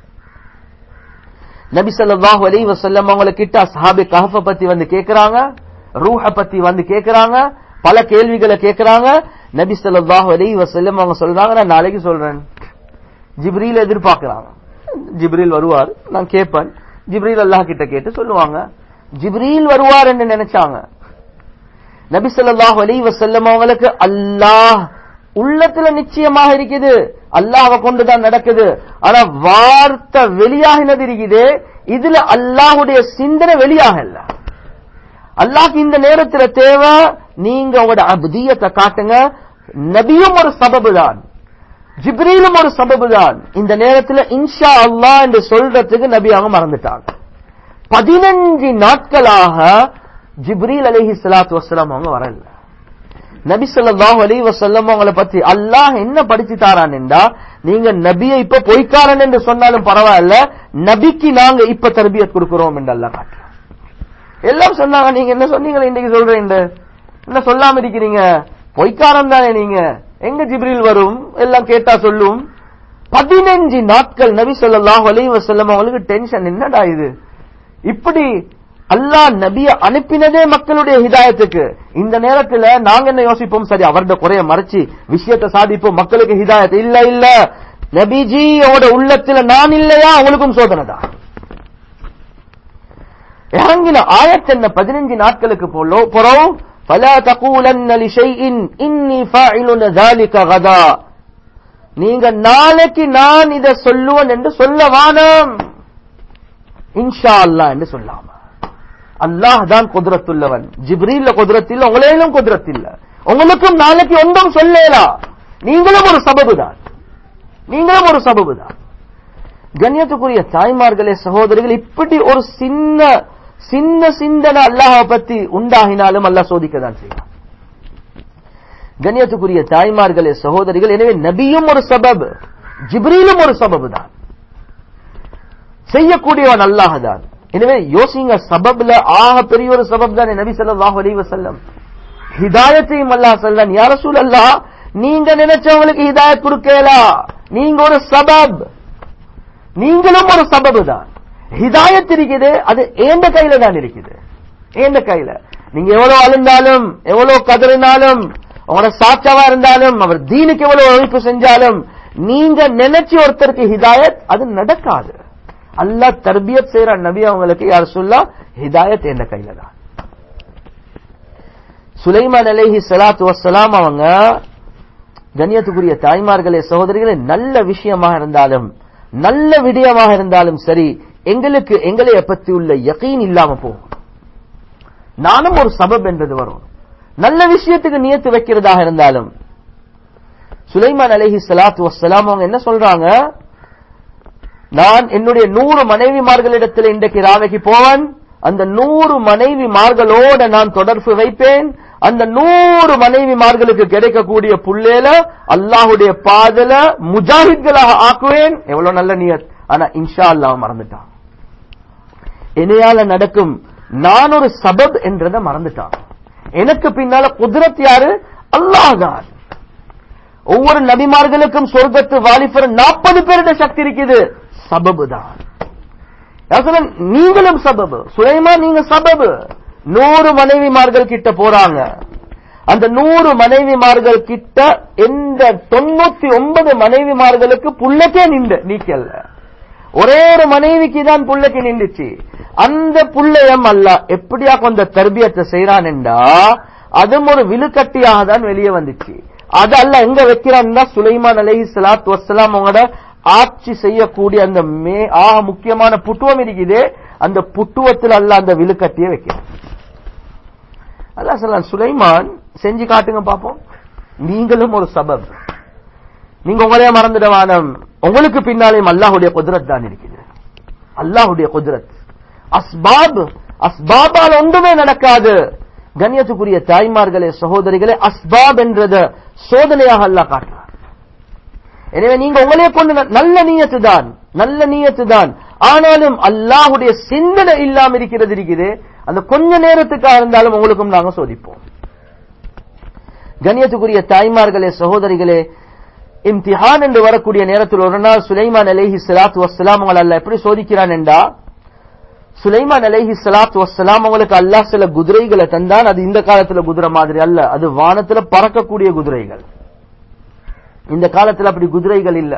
S1: நபி ஸல்லல்லாஹு அலைஹி வஸல்லம் அவங்கள கிட்ட அஸ்ஹாபே கஹஃப பத்தி வந்து கேக்குறாங்க ரூஹ பத்தி வந்து கேக்குறாங்க பல கேள்விகளை கேக்குறாங்க நபி ஸல்லல்லாஹு அலைஹி வஸல்லம் அவங்க சொல்றாங்க நான் நாளைக்கு சொல்றேன் ஜிப்ரீல் எதிர்பார்க்கறாங்க ஜிப்ரீல் வருவார் நான் கேட்பேன் ஜிப்ரீல் அல்லாஹ் கிட்ட கேட்டு சொல்லுவாங்க ஜிப்ரீல் வருவார் என்று நினைச்சாங்க நபி ஸல்லல்லாஹு அலைஹி வஸல்லம் அவங்களுக்கு அல்லாஹ் உள்ளத்துல நிச்சயமாக இருக்குது அல்லாஹ்வை கொண்டுதான் நடக்குது ஆனா வார்த்தை வெளியாகினது இருக்குது இதுல அல்லாஹ்வுடைய சிந்தனை வெளியாகல அல்லாஹ்க்கு இந்த நேரத்துல தேவை நீங்க உங்களோட அபுதியத்தை காட்டுங்க நபியும் ஒரு சபபு தான் ஜிப்ரீலும் ஒரு சபபு தான் இந்த நேரத்துல இன்ஷா அல்லாஹ் என்று சொல்றதுக்கு நபி அவங்க மறந்துட்டாங்க பதினஞ்சு நாட்களாக ஜிப்ரீல் அலைஹி ஸலாத்து வஸ்ஸலாம் அவங்க வரல நபி ஸல்லல்லாஹு அலைஹி வஸல்லம் அவங்கள பத்தி அல்லாஹ் என்ன படிச்சு தாரான் என்றா நீங்க நபியை இப்ப பொய்க்காரன் என்று சொன்னாலும் பரவாயில்ல நபிக்கு நாங்க இப்ப தர்பியத் கொடுக்கிறோம் என்று அல்லாஹ் காட்டுறான் எல்லாம் சொன்னாங்க நீங்க என்ன சொன்னீங்க இன்னைக்கு சொல்றீங்க என்ன சொல்லாம இருக்கிறீங்க பொய்க்காரன் தானே நீங்க எங்க ஜிப்ரீல் வரும் எல்லாம் கேட்டா சொல்லும் பதினஞ்சு நாட்கள் நபி ஸல்லல்லாஹு அலைஹி வஸல்லம் அவங்களுக்கு டென்ஷன் என்னடா இது இப்படி அல்லாஹ் நபிய அனுப்பினதே மக்களுடைய ஹிதாயத்துக்கு இந்த நேரத்துல நாங்க என்ன யோசிப்போம் சரி அவருடைய குறைய மறைச்சு விஷயத்தை சாதிப்போம் மக்களுக்கு ஹிதாயத் இல்ல இல்ல நபிஜி அவட உள்ளத்துல நான் இல்லையா அவங்களுக்கும் சோதனை தான் இறங்கின ஆயத் என்ன பதினஞ்சு நாட்களுக்கு போலோ போறோம் فلا تقولن لشيء اني فاعل ذلك غدا நீங்க நாளைக்கு நான் இதை சொல்லுவேன் என்று சொல்ல வானம் இன்ஷா அல்லாஹ் என்று சொல்லாம அல்லாஹ் தான் குதிரத்துள்ளவன் ஜிப்ரீல்ல குதிரத் இல்ல உங்களையிலும் குதிரத் இல்ல உங்களுக்கும் நாளைக்கு ஒன்றும் சொல்லலாம் நீங்களும் ஒரு சபபு தான் நீங்களும் ஒரு சபபு தான் கண்ணியத்துக்குரிய தாய்மார்களே சகோதரிகள் இப்படி ஒரு சின்ன சின்ன சிந்தனை அல்லாஹ பத்தி உண்டாகினாலும் அல்லாஹ் சோதிக்க தான் செய்வான் கண்ணியத்துக்குரிய தாய்மார்களே சகோதரிகள் எனவே நபியும் ஒரு சபப் ஜிப்ரீலும் ஒரு சபபு தான் செய்யக்கூடியவன் அல்லாஹ் தான் எனவே யோசிங்க சபப்ல ஆக பெரிய ஒரு சபப் தான் நபி ஸல்லல்லாஹு அலைஹி வஸல்லம் ஹிதாயத்தையும் அல்லாஹ் சொல்றான் யா ரசூலல்லாஹ் நீங்க நினைச்சவங்களுக்கு ஹிதாயத் கொடுக்கலா நீங்க ஒரு சபப் நீங்களும் ஒரு சபபு தான் ஹிதாயத் இருக்குது அது ஏந்த கையில தான் இருக்குது ஏந்த கையில நீங்க எவ்வளவு அழுந்தாலும் எவ்வளவு கதறினாலும் உங்களோட சாட்சாவா இருந்தாலும் அவர் தீனுக்கு எவ்வளவு உழைப்பு செஞ்சாலும் நீங்க நினைச்சு ஒருத்தருக்கு ஹிதாயத் அது நடக்காது அல்லாஹ் தர்பியத் செய்யற நபி அவங்களுக்கு யார் சொல்லா ஹிதாயத் எந்த கையில தான் சுலைமான் அலைஹி ஸலாத்து வஸ்ஸலாம் அவங்க கண்ணியத்துக்குரிய தாய்மார்களே சகோதரிகளே நல்ல விஷயமாக இருந்தாலும் நல்ல விடயமாக இருந்தாலும் சரி எங்களுக்கு எங்களைய பத்தி உள்ள யகீன் இல்லாம போகும் நானும் ஒரு சபப் என்றது வரும் நல்ல விஷயத்துக்கு நியத்து வைக்கிறதாக இருந்தாலும் சுலைமான் அலைஹி ஸலாத்து வஸ்ஸலாம் அவங்க என்ன சொல்றாங்க நான் என்னுடைய நூறு மனைவிமார்களிடத்தில் இன்றைக்கு ராவைக்கு போவன் அந்த நூறு மனைவிமார்களோட நான் தொடர்பு வைப்பேன் அந்த நூறு மனைவிமார்களுக்கு கிடைக்கக்கூடிய புள்ளேல அல்லாஹுடைய பாதல முஜாஹித்களாக ஆக்குவேன் எவ்வளவு நல்ல நியத் ஆனா இன்ஷா அல்லாஹ் மறந்துட்டான் என்னையால நடக்கும் நான் ஒரு சபப் என்றதை மறந்துட்டான் எனக்கு பின்னால குதிரத் யாரு அல்லாஹ் தான் ஒவ்வொரு நபிமார்களுக்கும் சொர்க்கத்து வாலிபர் நாற்பது பேருடைய சக்தி இருக்குது சபபு தான் நீங்களும் சபபு சுலைமா நீங்க சபபு நூறு மனைவிமார்கள் கிட்ட போறாங்க அந்த நூறு மனைவிமார்கள் கிட்ட எந்த தொண்ணூத்தி ஒன்பது மனைவிமார்களுக்கு புள்ளக்கே நின்று நீக்கல்ல ஒரே ஒரு மனைவிக்கு தான் புள்ளக்கு நின்றுச்சு அந்த புள்ளையம் அல்ல எப்படியா கொஞ்ச தர்பியத்தை செய்யறான் என்றா அதுவும் ஒரு விழுக்கட்டியாக தான் வெளியே வந்துச்சு அது அல்ல எங்க வைக்கிறான்னா சுலைமான் அலஹி சலாத் வசலாம் அவங்களோட ஆட்சி செய்யக்கூடிய அந்த மே ஆக முக்கியமான புட்டுவம் இருக்குது அந்த புட்டுவத்தில் அல்ல அந்த விழுக்கட்டிய வைக்கிறான் அல்லா சொல்லலாம் சுலைமான் செஞ்சு காட்டுங்க பாப்போம் நீங்களும் ஒரு சபப் நீங்க உங்களே மறந்துடவானம் உங்களுக்கு பின்னாலேயும் அல்லாஹுடைய குதிரத் தான் இருக்குது அல்லாஹுடைய குதிரத் அஸ்பாப் அஸ்பாபால் ஒன்றுமே நடக்காது கண்ணியத்துக்குரிய தாய்மார்களே சகோதரிகளே அஸ்பாப் என்றத சோதனையாக அல்லாஹ் காட்டுறார் எனவே நீங்க உங்களே கொண்டு நல்ல நீயத்து தான் நல்ல நீயத்து தான் ஆனாலும் அல்லாஹுடைய சிந்தனை இல்லாம இருக்கிறது இருக்குது அந்த கொஞ்ச நேரத்துக்காக இருந்தாலும் உங்களுக்கும் நாங்க சோதிப்போம் கண்ணியத்துக்குரிய தாய்மார்களே சகோதரிகளே இம்திஹான் என்று வரக்கூடிய நேரத்தில் ஒரு நாள் சுலைமான் அலேஹி சலாத்து வசலாம் உங்களை அல்ல எப்படி சோதிக்கிறான் என்றா சுலைமான் அலேஹி சலாத்து வசலாம் அவங்களுக்கு அல்லாஹ் சில குதிரைகளை தந்தான் அது இந்த காலத்துல குதிரை மாதிரி அல்ல அது வானத்துல பறக்கக்கூடிய குதிரைகள் இந்த காலத்துல அப்படி குதிரைகள் இல்ல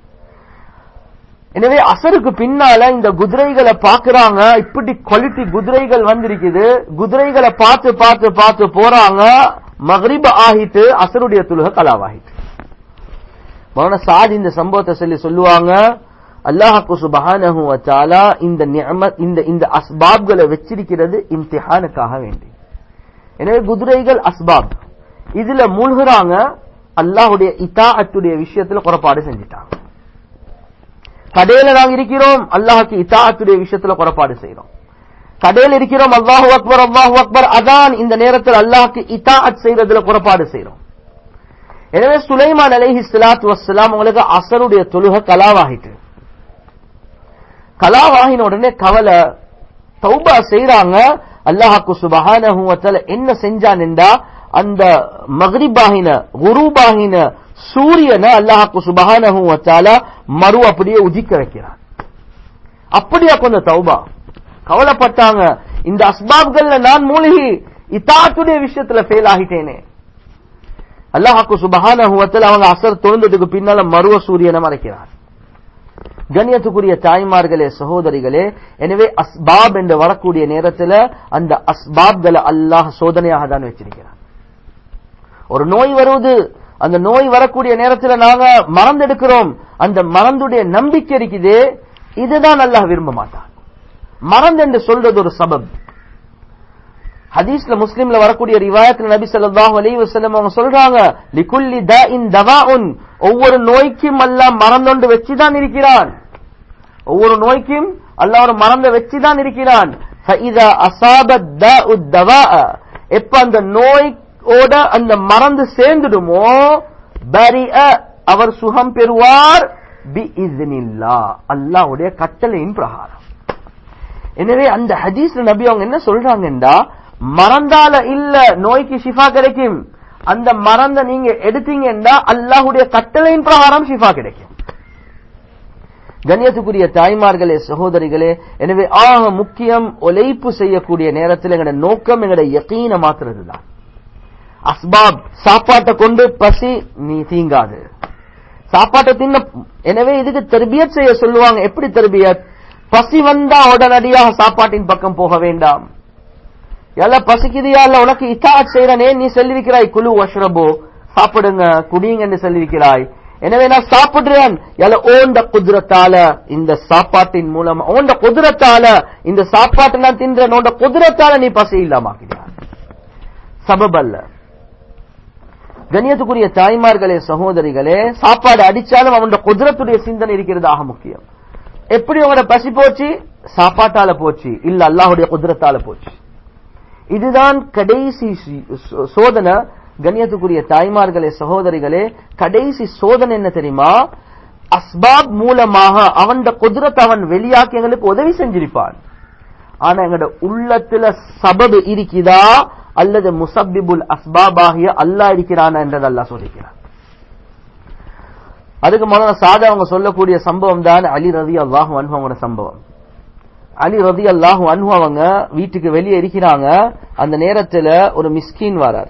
S1: எனவே அசருக்கு பின்னால இந்த குதிரைகளை பாக்குறாங்க இப்படி குவாலிட்டி குதிரைகள் வந்திருக்குது குதிரைகளை பார்த்து பார்த்து பார்த்து போறாங்க மகரிப ஆகிட்டு அசருடைய துலுக கலாவாகிட்டு மௌன சாதி இந்த சம்பவத்தை சொல்லி சொல்லுவாங்க அல்லாஹாக்கு சுபஹானஹு வ தஆலா இந்த நிஅமத் இந்த இந்த அஸ்பாப்களை வச்சிருக்கிறது இம்திஹானுக்காக வேண்டி எனவே குதிரைகள் அஸ்பாப் இதுல மூழ்குறாங்க அல்லாஹ்வுடைய இதாஅத்துடைய விஷயத்துல குறப்பாடு செஞ்சிட்டாங்க கடையில நாங்க இருக்கிறோம் அல்லாஹ்க்கு இதாஅத்துடைய விஷயத்துல குறப்பாடு செய்றோம் கடையில் இருக்கிறோம் அல்லாஹு அக்பர் அல்லாஹு அக்பர் அதான் இந்த நேரத்தில் அல்லாஹ்க்கு இதாஅத் செய்யறதுல குறப்பாடு செய்றோம் எனவே சுலைமான் அலைஹி ஸலாத்து வஸ்ஸலாம் உங்களுக்கு அசருடைய தொழுகை கலாவாகிட்டு கலாவாகின உடனே கவலை தௌபா செய்றாங்க அல்லாஹாக்கு சுபஹானஹு வ தஆலா என்ன செஞ்சான் என்றா அந்த மக்ரிபாகின குருபாகின சூரியனை அல்லாஹாக்கு சுபஹானஹு வ தஆலா மறு அப்படியே உதிக்க வைக்கிறான் அப்படியா கொஞ்சம் தௌபா கவலைப்பட்டாங்க இந்த அஸ்பாப்கள்ல நான் மூழ்கி இத்தாத்துடைய விஷயத்துல ஃபெயில் ஆகிட்டேனே அல்லாஹாக்கு சுபஹானஹு வ தஆலா அவங்க அசர் தொழுந்ததுக்கு பின்னால மருவ சூரியனை மறைக்கிறார் கண்ணியத்துக்குரிய தாய்மார்களே சகோதரிகளே எனவே அஸ்பாப் என்று வரக்கூடிய நேரத்துல அந்த அஸ்பாப்களை அல்லாஹ் சோதனையாக தான் வச்சிருக்கிறான் ஒரு நோய் வருவது அந்த நோய் வரக்கூடிய நேரத்துல நாங்க மறந்தெடுக்கிறோம் அந்த மறந்துடைய நம்பிக்கை இருக்குதே இதுதான் அல்லாஹ் விரும்ப மாட்டான் மறந்து என்று சொல்றது ஒரு சபப் ஹதீஸ்ல முஸ்லிம்ல வரக்கூடிய ரிவாயத்துல நபி ஸல்லல்லாஹு அலைஹி வஸல்லம் அவங்க சொல்றாங்க லிகுல்லி தாஇன் தவாஉன் ஒவ்வொரு நோய்க்கும் அல்லாஹ் மறந்தொண்டு வச்சுதான் இருக்கிறான் ஒவ்வொரு நோய்க்கும் அல்லாஹ் ஒரு மறந்த வச்சுதான் இருக்கிறான் ஃபஇதா அஸாபத் தாஉ தவாஅ எப்ப அந்த நோயோட அந்த மறந்து சேர்ந்துடுமோ பரிஅ அவர் சுகம் பெறுவார் பி இஸ்னில்லா அல்லாஹ்வுடைய கட்டளையின் பிரகாரம் எனவே அந்த ஹதீஸ்ல நபி அவங்க என்ன சொல்றாங்கன்றா மறந்தால இல்ல நோய்க்கு ஷிஃபா கிடைக்கும் அந்த மறந்த நீங்க எடுத்தீங்கன்னா அல்லாஹுடைய கட்டளையின் பிரகாரம் ஷிஃபா கிடைக்கும் கண்ணியத்துக்குரிய தாய்மார்களே சகோதரிகளே எனவே ஆக முக்கியம் ஒலைப்பு செய்யக்கூடிய நேரத்தில் எங்கட நோக்கம் எங்கட யக்கீன மாத்துறது தான் அஸ்பாப் சாப்பாட்டை கொண்டு பசி நீ தீங்காது சாப்பாட்டை தின்ன எனவே இதுக்கு தர்பியத் செய்ய சொல்லுவாங்க எப்படி தர்பியத் பசி வந்தா உடனடியாக சாப்பாட்டின் பக்கம் போக வேண்டாம் எல்லாம் பசிக்குதியா இல்ல உனக்கு இத்தாட் செய்யறனே நீ சொல்லிருக்கிறாய் குழு வஷ்ரபோ சாப்பிடுங்க குடியுங்கன்னு சொல்லிருக்கிறாய் எனவே நான் சாப்பிடுறேன் எல ஓண்ட குதிரத்தால இந்த சாப்பாட்டின் மூலம் ஓண்ட குதிரத்தால இந்த சாப்பாட்டை நான் தின்றேன் ஓண்ட குதிரத்தால நீ பசி இல்லாமாக்கிறாய் சபப் அல்ல கண்ணியத்துக்குரிய தாய்மார்களே சகோதரிகளே சாப்பாடு அடிச்சாலும் அவனோட குதிரத்துடைய சிந்தனை இருக்கிறது ஆக முக்கியம் எப்படி அவனோட பசி போச்சு சாப்பாட்டால போச்சு இல்ல அல்லாஹுடைய குதிரத்தால போச்சு இதுதான் கடைசி சோதனை கண்ணியத்துக்குரிய தாய்மார்களே சகோதரிகளே கடைசி சோதனை என்ன தெரியுமா அஸ்பாப் மூலமாக அவன் குதிரத்தை அவன் வெளியாக்கி எங்களுக்கு உதவி செஞ்சிருப்பான் ஆனா எங்களோட உள்ளத்துல சபபு இருக்குதா அல்லது முசப்பிபுல் அஸ்பாப் ஆகிய அல்லா இருக்கிறானா என்றது அல்லா சொல்லிக்கிறான் அதுக்கு முதல்ல சாதா அவங்க சொல்லக்கூடிய சம்பவம் தான் அலி ரதி அல்லாஹு அனுபவங்களோட சம்பவம் அலி ரதி அல்லாஹு அன்ஹு அவங்க வீட்டுக்கு வெளியே இருக்கிறாங்க அந்த நேரத்துல ஒரு மிஸ்கின் வரார்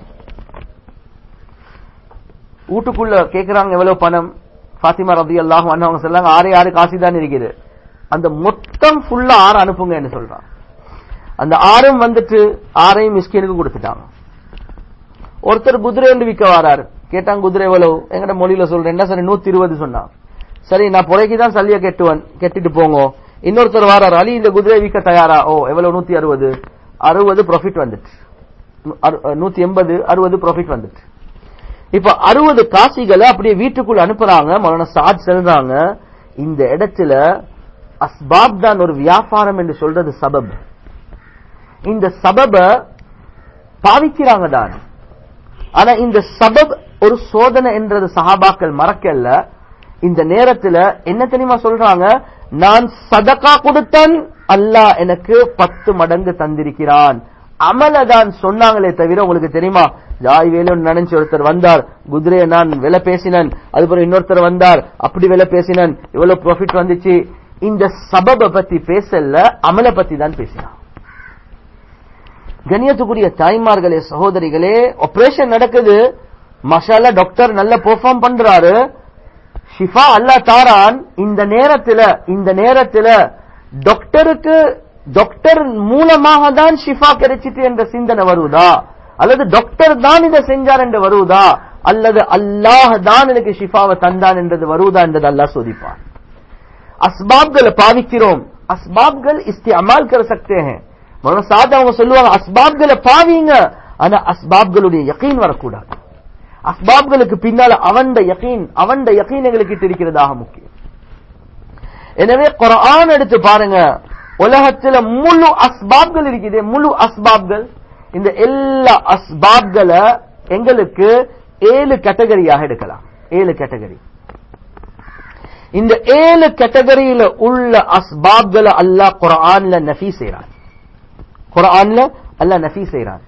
S1: வீட்டுக்குள்ள கேக்குறாங்க எவ்வளவு பணம் பாத்திமா ரதி அல்லாஹு அன்ஹு அவங்க சொல்லாங்க ஆறு ஆறு காசு தான் இருக்குது அந்த மொத்தம் ஃபுல்லா ஆறு அனுப்புங்கன்னு சொல்றான் அந்த ஆறும் வந்துட்டு ஆறையும் மிஸ்கினுக்கு கொடுத்துட்டாங்க ஒருத்தர் குதிரை என்று விற்க வராரு கேட்டாங்க குதிரை எவ்வளவு எங்கட மொழியில சொல்றேன் என்ன சரி நூத்தி இருபது சொன்னான் சரி நான் புறைக்கு தான் சல்லிய கெட்டுவன் கெட்டிட்டு போங்க இன்னொருத்தர் வாரார் அலி இந்த குதிரை விற்க தயாரா ஓ எவ்வளவு நூத்தி அறுபது அறுபது ப்ராஃபிட் வந்துட்டு நூத்தி எண்பது அறுபது ப்ராஃபிட் வந்துட்டு இப்ப அறுபது காசிகளை அப்படியே வீட்டுக்குள்ள அனுப்புறாங்க மௌலான சாத் செல்றாங்க இந்த இடத்துல அஸ்பாப் தான் ஒரு வியாபாரம் என்று சொல்றது சபப் இந்த சபப பாவிக்கிறாங்க தான் ஆனா இந்த சபப் ஒரு சோதனை என்றது சஹாபாக்கள் மறக்கல இந்த நேரத்துல என்ன தெரியுமா சொல்றாங்க நான் சதக்கா கொடுத்தன் அல்லாஹ் எனக்கு பத்து மடங்கு தந்திருக்கிறான் அமலதான் சொன்னாங்களே தவிர உங்களுக்கு தெரியுமா ஜாய் வேலு நினைச்சு ஒருத்தர் வந்தார் குதிரையை நான் விலை பேசினன் அதுபோல இன்னொருத்தர் வந்தார் அப்படி விலை பேசினன் இவ்வளவு ப்ராஃபிட் வந்துச்சு இந்த சபப பத்தி பேசல அமல பத்தி தான் பேசினான் கண்ணியத்துக்குரிய தாய்மார்களே சகோதரிகளே ஆபரேஷன் நடக்குது மஷாலா டாக்டர் நல்ல பெர்ஃபார்ம் பண்றாரு ஷிஃபா அல்லா தாரான் இந்த நேரத்துல இந்த நேரத்துல டாக்டருக்கு டாக்டர் மூலமாக தான் ஷிஃபா கிடைச்சிட்டு என்ற சிந்தனை வருவதா அல்லது டாக்டர் தான் இதை செஞ்சார் என்று வருவதா அல்லது அல்லாஹ் தான் எனக்கு ஷிஃபாவை தந்தான் என்றது வருவதா என்றது அல்லாஹ் சோதிப்பான் அஸ்பாப்களை பாவிக்கிறோம் அஸ்பாப்கள் இஸ்திஅமால் கர சக்தே हैं மௌலானா சாத் அவங்க சொல்லுவாங்க அஸ்பாப்களை பாவிங்க ஆனா அஸ்பாப்களுடைய யகீன் வரக்கூடாது அஸ்பாப்களுக்கு பின்னால அவண்ட யகீன் அவண்ட யகீன் எங்களுக்கு இருக்கிறதாக முக்கியம் எனவே குர்ஆன் எடுத்து பாருங்க உலகத்துல முழு அஸ்பாப்கள் இருக்குது முழு அஸ்பாப்கள் இந்த எல்லா அஸ்பாப்களை எங்களுக்கு ஏழு கேட்டகரியாக எடுக்கலாம் ஏழு கேட்டகரி இந்த ஏழு கேட்டகரியில உள்ள அஸ்பாப்களை அல்லாஹ் குர்ஆன்ல நஃபி செய்றான் குர்ஆன்ல அல்லாஹ் நஃபி செய்றான்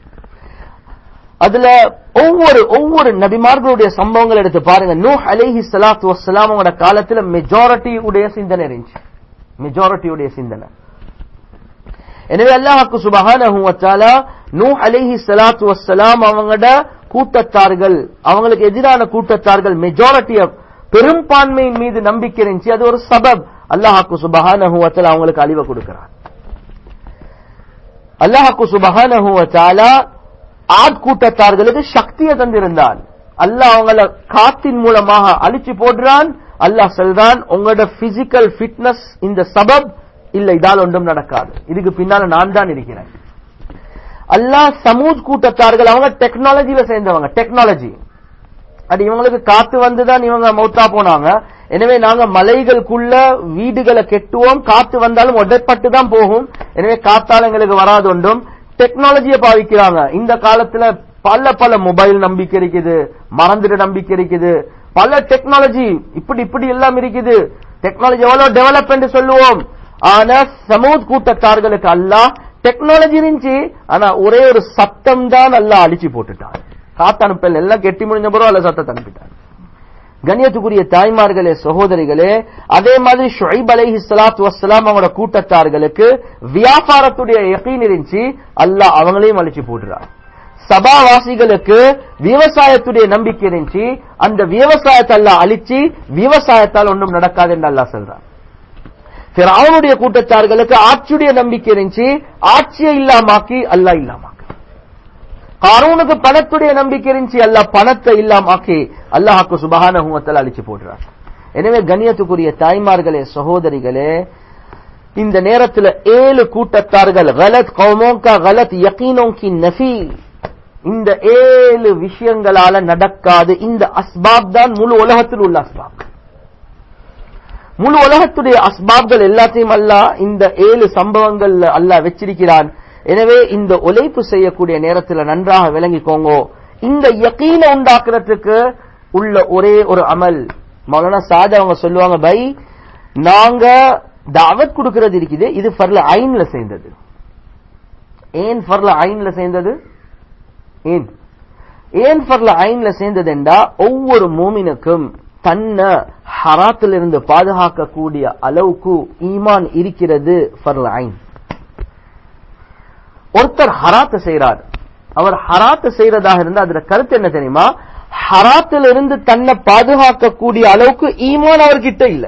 S1: அதுல ஒவ்வொரு ஒவ்வொரு நபிமார்களுடைய சம்பவங்கள் எடுத்து பாருங்க நூஹ் அலைஹி ஸலாத்து வஸ்ஸலாம் அவங்களோட காலத்துல மெஜாரிட்டி உடைய சிந்தனை இருந்துச்சு மெஜாரிட்டி உடைய சிந்தனை எனவே அல்லாஹ்க்கு சுபஹானஹு வ தஆலா நூஹ் அலைஹி ஸலாத்து வஸ்ஸலாம் அவங்களோட கூட்டத்தார்கள் அவங்களுக்கு எதிரான கூட்டத்தார்கள் மெஜாரிட்டி பெரும்பான்மையின் மீது நம்பிக்கை இருந்துச்சு அது ஒரு சபப் அல்லாஹ்க்கு சுபஹானஹு வ தஆலா அவங்களுக்கு அழிவை கொடுக்கிறார் அல்லாஹ்க்கு சுபஹானஹு வ தஆலா ஆட் கூட்டத்தார்களுக்கு சக்தியை தந்திருந்தான் அல்லாஹ் அவங்கள காத்தின் மூலமாக அழிச்சு போடுறான் அல்லாஹ் சொல்றான் உங்களோட பிசிக்கல் ஃபிட்னஸ் இந்த சபப் இல்ல இதால் ஒன்றும் நடக்காது இதுக்கு பின்னால நான் தான் இருக்கிறேன் அல்லாஹ் சமூத் கூட்டத்தார்கள் அவங்க டெக்னாலஜியில சேர்ந்தவங்க டெக்னாலஜி அது இவங்களுக்கு காத்து வந்துதான் இவங்க மௌத்தா போனாங்க எனவே நாங்க மலைகளுக்குள்ள வீடுகளை கெட்டுவோம் காத்து வந்தாலும் உடைப்பட்டு தான் போகும் எனவே காத்தால எங்களுக்கு வராது ஒன்றும் டெக்னாலஜியை பாவிக்கிறாங்க இந்த காலத்துல பல பல மொபைல் நம்பிக்கை இருக்குது மறந்துட நம்பிக்கை இருக்குது பல டெக்னாலஜி இப்படி இப்படி எல்லாம் இருக்குது டெக்னாலஜி எவ்வளவு டெவலப் என்று சொல்லுவோம் ஆனா சமூத் கூட்டத்தார்களுக்கு அல்லாஹ் டெக்னாலஜி இருந்துச்சு ஆனா ஒரே ஒரு சத்தம் தான் அல்லாஹ் அழிச்சு போட்டுட்டான் காத்து அனுப்பல் எல்லாம் கெட்டி முடிஞ்ச பிறகு அல்ல சத்தத்தை அனுப்பிட்டான் கண்ணியத்துக்குரிய தாய்மார்களே சகோதரிகளே அதே மாதிரி ஷுஐப் அலைஹி ஸலாத்து வஸ்ஸலாம் அவங்களோட கூட்டத்தார்களுக்கு வியாபாரத்துடைய யகீன் இருந்துச்சு அல்லாஹ் அவங்களையும் அழிச்சு போடுறார் சபாவாசிகளுக்கு விவசாயத்துடைய நம்பிக்கை இருந்துச்சு அந்த விவசாயத்தை அல்லாஹ் அழிச்சு விவசாயத்தால் ஒன்றும் நடக்காது என்று அல்லாஹ் சொல்றான் அவனுடைய கூட்டத்தார்களுக்கு ஆட்சியுடைய நம்பிக்கை இருந்துச்சு ஆட்சியை இல்லாமாக்கி அல்லாஹ் இல்லாமாக்கி காரூனுக்கு பணத்துடைய நம்பிக்கை இருந்துச்சு அல்லாஹ் பணத்தை இல்லாமாக்கி அல்லாஹாக்கு சுபஹான அழிச்சு போடுறார் எனவே கண்ணியத்துக்குரிய தாய்மார்களே சகோதரிகளே இந்த நேரத்துல ஏழு கூட்டத்தார்கள் கலத் கௌமோங்கா கலத் யகீனோங்கி நஃபி இந்த ஏழு விஷயங்களால நடக்காது இந்த அஸ்பாப் தான் முழு உலகத்தில் உள்ள அஸ்பாப் முழு உலகத்துடைய அஸ்பாப்கள் எல்லாத்தையும் அல்லாஹ் இந்த ஏழு சம்பவங்கள்ல அல்லாஹ் வச்சிருக்கிறான் எனவே இந்த உழைப்பு செய்யக்கூடிய நேரத்தில் நன்றாக விளங்கிக்கோங்க இந்த யக்கீன உண்டாக்குறதுக்கு உள்ள ஒரே ஒரு அமல் மௌலானா சாஜா அவங்க சொல்லுவாங்க பை நாங்க தாவத் கொடுக்கிறது இருக்குது இது ஃபர்ல ஐன்ல சேர்ந்தது ஏன் ஃபர்ல ஐன்ல சேர்ந்தது ஏன் ஏன் ஃபர்ல ஐன்ல சேர்ந்தது என்றா ஒவ்வொரு மூமினுக்கும் தன்னை ஹராத்திலிருந்து பாதுகாக்கக்கூடிய அளவுக்கு ஈமான் இருக்கிறது ஃபர்ல ஐன் ஒருத்தர் ஹராத்த செய்யறார் அவர் ஹராத்த செய்யறதாக இருந்தா அதுல கருத்து என்ன தெரியுமா ஹராத்திலிருந்து தன்னை பாதுகாக்கக்கூடிய அளவுக்கு ஈமான் அவர்கிட்ட இல்ல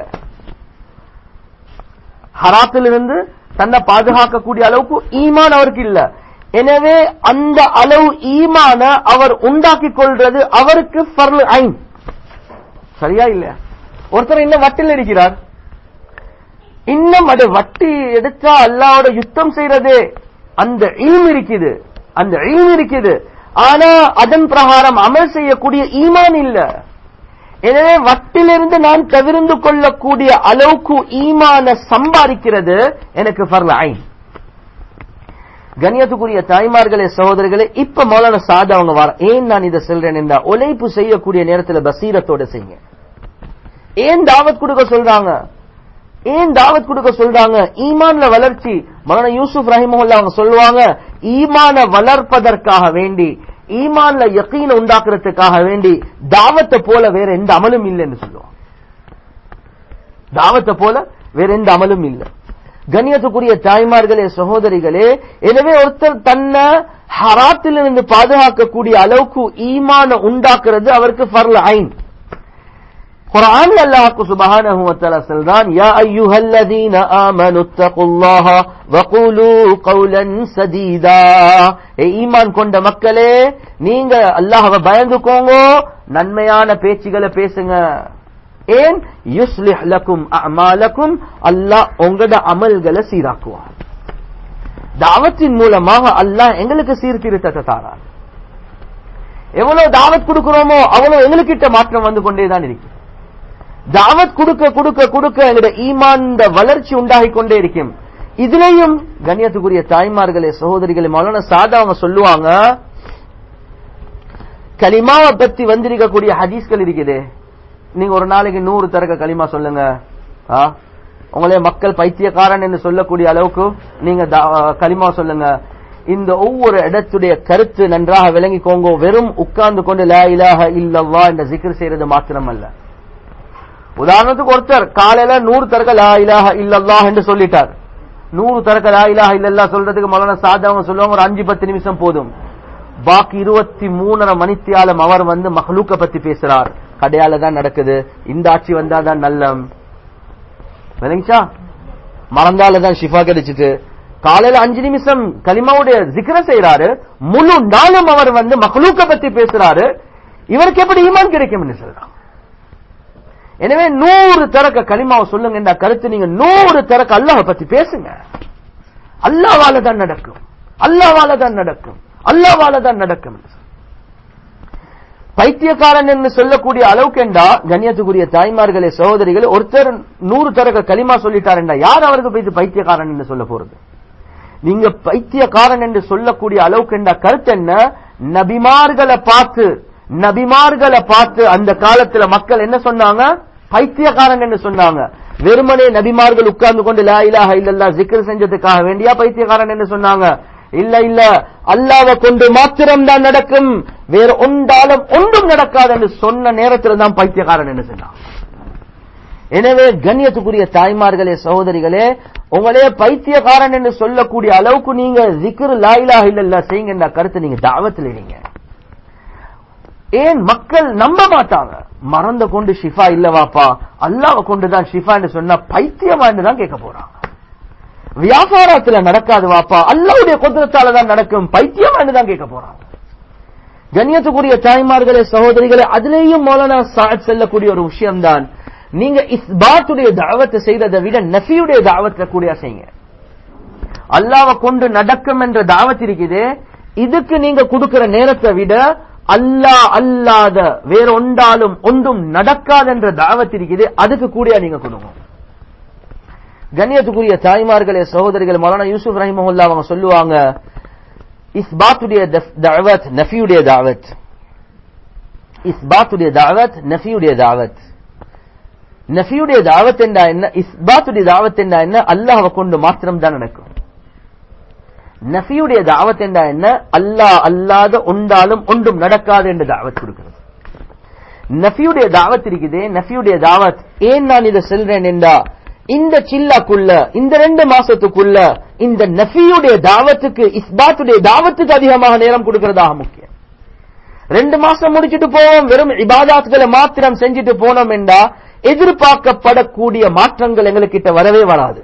S1: ஹராத்திலிருந்து தன்னை பாதுகாக்கக்கூடிய அளவுக்கு ஈமான் அவருக்கு இல்ல எனவே அந்த அளவு ஈமான அவர் உண்டாக்கி கொள்றது அவருக்கு ஃபர்ல் ஐன் சரியா இல்ல ஒருத்தர் இன்னும் வட்டில் இருக்கிறார் இன்னும் அது வட்டி எடுத்தா அல்லாவோட யுத்தம் செய்யறது அந்த இல்ம் இருக்குது அந்த இல்ம் இருக்குது ஆனா அதன் பிரகாரம் அமல் செய்யக்கூடிய ஈமான் இல்ல எனவே வட்டிலிருந்து நான் தவிர்ந்து கொள்ளக்கூடிய அளவுக்கு ஈமான சம்பாதிக்கிறது எனக்கு ஃபர்ல ஐன் கண்ணியத்துக்குரிய தாய்மார்களே சகோதரர்களே இப்ப மௌலான சாதா அவங்க வர ஏன் நான் இதை சொல்றேன் என்றா உழைப்பு செய்யக்கூடிய நேரத்தில் பசீரத்தோட செய்யுங்க ஏன் தாவத் கொடுக்க சொல்றாங்க ஏன் தாவத் கொடுக்க சொல்றாங்க ஈமான்ல வளர்ச்சி மௌலான யூசுப் ரஹிமஹுல்லா அவங்க சொல்லுவாங்க ஈமான வளர்ப்பதற்காக வேண்டி ஈமான்ல யக்கீன உண்டாக்குறதுக்காக வேண்டி தாவத்தை போல வேற எந்த அமலும் இல்லைன்னு சொல்லுவாங்க தாவத்தை போல வேற எந்த அமலும் இல்லை கண்ணியத்துக்குரிய தாய்மார்களே சகோதரிகளே எனவே ஒருத்தர் தன்னை ஹராத்திலிருந்து பாதுகாக்கக்கூடிய அளவுக்கு ஈமான உண்டாக்குறது அவருக்கு ஃபர்ல ஐன் குர்ஆன் அல்லாஹ்க்கு சுப்ஹானஹு வ தஆலா சொல்றான் யா அய்யுஹல்லதீன ஆமனு தகுல்லாஹ வ கூலு கௌலன் சதீதா ஏ ஈமான் கொண்ட மக்களே நீங்க அல்லாஹ்வை பயந்துக்கோங்க நன்மையான பேச்சுகளை பேசுங்க ஏன் யுஸ்லிஹ் லக்கும் அமாலக்கும் அல்லாஹ் உங்களோட அமல்களை சீராக்குவார் தாவத்தின் மூலமாக அல்லாஹ் எங்களுக்கு சீர்திருத்தத்தை தாரார் எவ்வளவு தாவத் கொடுக்கிறோமோ அவ்வளவு எங்களுக்கிட்ட மாற்றம் வந்து கொண்டேதான் இருக்கு தாவத் கொடுக்க கொடுக்க கொடுக்க எங்களுடைய ஈமான் வளர்ச்சி உண்டாகி கொண்டே இருக்கும் இதுலயும் கண்ணியத்துக்குரிய தாய்மார்களே சகோதரிகளே மௌலான சாதா அவங்க சொல்லுவாங்க கலிமாவை பத்தி வந்திருக்கக்கூடிய ஹதீஸ்கள் இருக்குது நீங்க ஒரு நாளைக்கு நூறு தரக்க களிமா சொல்லுங்க ஆ? உங்களே மக்கள் பைத்தியக்காரன் என்று சொல்லக்கூடிய அளவுக்கு நீங்க தா- களிமா சொல்லுங்க இந்த ஒவ்வொரு இடத்துடைய கருத்து நன்றாக விளங்கிக்கோங்க வெறும் உட்கார்ந்து கொண்டு லா இலாஹ இல்லல்லா என்ற ஜிக்ர் செய்யறது மாத்திரம் அல்ல உதாரணத்துக்கு ஒருத்தர் காலையில நூறு தரக்க லா இலாஹ இல்லல்லாஹ் என்று சொல்லிட்டார் நூறு தரக்க லா இலாஹ இல்லல்லா சொல்றதுக்கு மௌலானா சாதவங்க சொல்லுவாங்க ஒரு அஞ்சு பத்து நிமிஷம் போதும் பாக்கி இருபத்தி மூணரை மணித்தியாலம் அவர் வந்து மஹ்லூக்க பத்தி பேசுறார் கடையால தான் நடக்குது இந்த ஆட்சி வந்தாதான் நல்லம் விளங்கிச்சா மறந்தால தான் ஷிஃபா கிடைச்சிட்டு காலையில அஞ்சு நிமிஷம் கலிமாவுடைய ஜிக்ர செய்யறாரு முழு நாளும் அவர் வந்து மஹ்லூக்க பத்தி பேசுறாரு இவருக்கு எப்படி ஈமான் கிடைக்கும் சொல்றான் எனவே நூறு தரக்க கலிமாவை சொல்லுங்க இந்த கருத்து நீங்க நூறு தரக்க அல்லாஹ் பத்தி பேசுங்க அல்லாவால தான் நடக்கும் அல்லாவால தான் நடக்கும் அல்லாவால தான் நடக்கும் பைத்தியக்காரன் என்று சொல்லக்கூடிய அளவுக்கு என்றா கண்ணியத்துக்குரிய தாய்மார்களே சகோதரிகளே ஒருத்தர் நூறு தரக்க களிமா சொல்லிட்டார் என்றா யார் அவருக்கு போய் பைத்தியக்காரன் என்று சொல்ல போறது நீங்க பைத்தியக்காரன் என்று சொல்லக்கூடிய அளவுக்கு என்ற கருத்து என்ன நபிமார்களை பார்த்து நபிமார்களை பார்த்து அந்த காலத்துல மக்கள் என்ன சொன்னாங்க பைத்தியக்காரன் என்று சொன்னாங்க வெறுமனே நபிமார்கள் உட்கார்ந்து கொண்டு லா இலாஹ இல்லல்லா ஜிக்ர் செஞ்சதுக்காக வேண்டியா பைத்தியக்காரன் என்று சொன்னாங்க இல்ல இல்ல அல்லாவை கொண்டு மாத்திரம் தான் நடக்கும் வேற ஒன்றாலும் ஒன்றும் நடக்காது என்று சொன்ன நேரத்தில் தான் பைத்தியக்காரன் என்று சொன்னான் எனவே கண்ணியத்துக்குரிய தாய்மார்களே சகோதரிகளே உங்களே பைத்தியக்காரன் என்று சொல்லக்கூடிய அளவுக்கு நீங்க ஜிக்ரு லா இலாஹ இல்லல்லா செய்யுங்க என்ற கருத்தை நீங்க தாவத்தில் இருங்க ஏன் மக்கள் நம்ப மாட்டாங்க மறந்த கொண்டு ஷிஃபா இல்லவாப்பா அல்லாவை கொண்டுதான் ஷிஃபா என்று சொன்னா பைத்தியமா என்று தான் கேட்க போறாங்க வியாபாரத்துல நடக்காது வாப்பா அல்லாவுடைய குதிரத்தால தான் நடக்கும் பைத்தியமா என்று தான் கேட்க போறாங்க கண்ணியத்துக்குரிய தாய்மார்களே சகோதரிகளே அதுலேயும் மௌலானா சாத் செல்லக்கூடிய ஒரு விஷயம்தான் நீங்க இஸ்பாத்துடைய தாவத்தை செய்ததை விட நஃபியுடைய தாவத்தை கூட செய்யுங்க அல்லாவை கொண்டு நடக்கும் என்ற தாவத் இருக்குது இதுக்கு நீங்க கொடுக்கிற நேரத்தை விட அல்லாஹ் அல்லாத வேற ஒன்றாலும் ஒன்றும் நடக்காது என்ற தாவத் இருக்குது அதுக்கு கூட நீங்க கொடுங்க கண்ணியத்துக்குரிய தாய்மார்களே சகோதரிகள் மௌலானா யூசுப் ரஹிமஹுல்லா அவங்க சொல்லுவாங்க இஸ்பாத்துடைய தாவத் நஃபியுடைய தாவத் இஸ்பாத்துடைய தாவத் நஃபியுடைய தாவத் நஃபியுடைய தாவத் என்றா என்ன இஸ்பாத்துடைய தாவத் என்றா என்ன அல்லாஹ்வை கொண்டு மாத்திரம் தான் நடக்கும் நஃபியுடைய தாவத் என்றா என்ன அல்லாஹ் அல்லாத ஒன்றாலும் ஒன்றும் நடக்காது என்று தாவத் கொடுக்கிறது நஃபியுடைய தாவத் இருக்குதே நஃபியுடைய தாவத் ஏன் நான் இதை செல்றேன் என்றா இந்த சில்லாக்குள்ள இந்த ரெண்டு மாசத்துக்குள்ள இந்த நஃபியுடைய தாவத்துக்கு இஸ்பாத்துடைய தாவத்துக்கு அதிகமாக நேரம் கொடுக்கிறதாக முக்கியம் ரெண்டு மாசம் முடிச்சிட்டு போவோம் வெறும் இபாதாத்களை மாத்திரம் செஞ்சுட்டு போனோம் என்றா எதிர்பார்க்கப்படக்கூடிய மாற்றங்கள் எங்களுக்கிட்ட வரவே வராது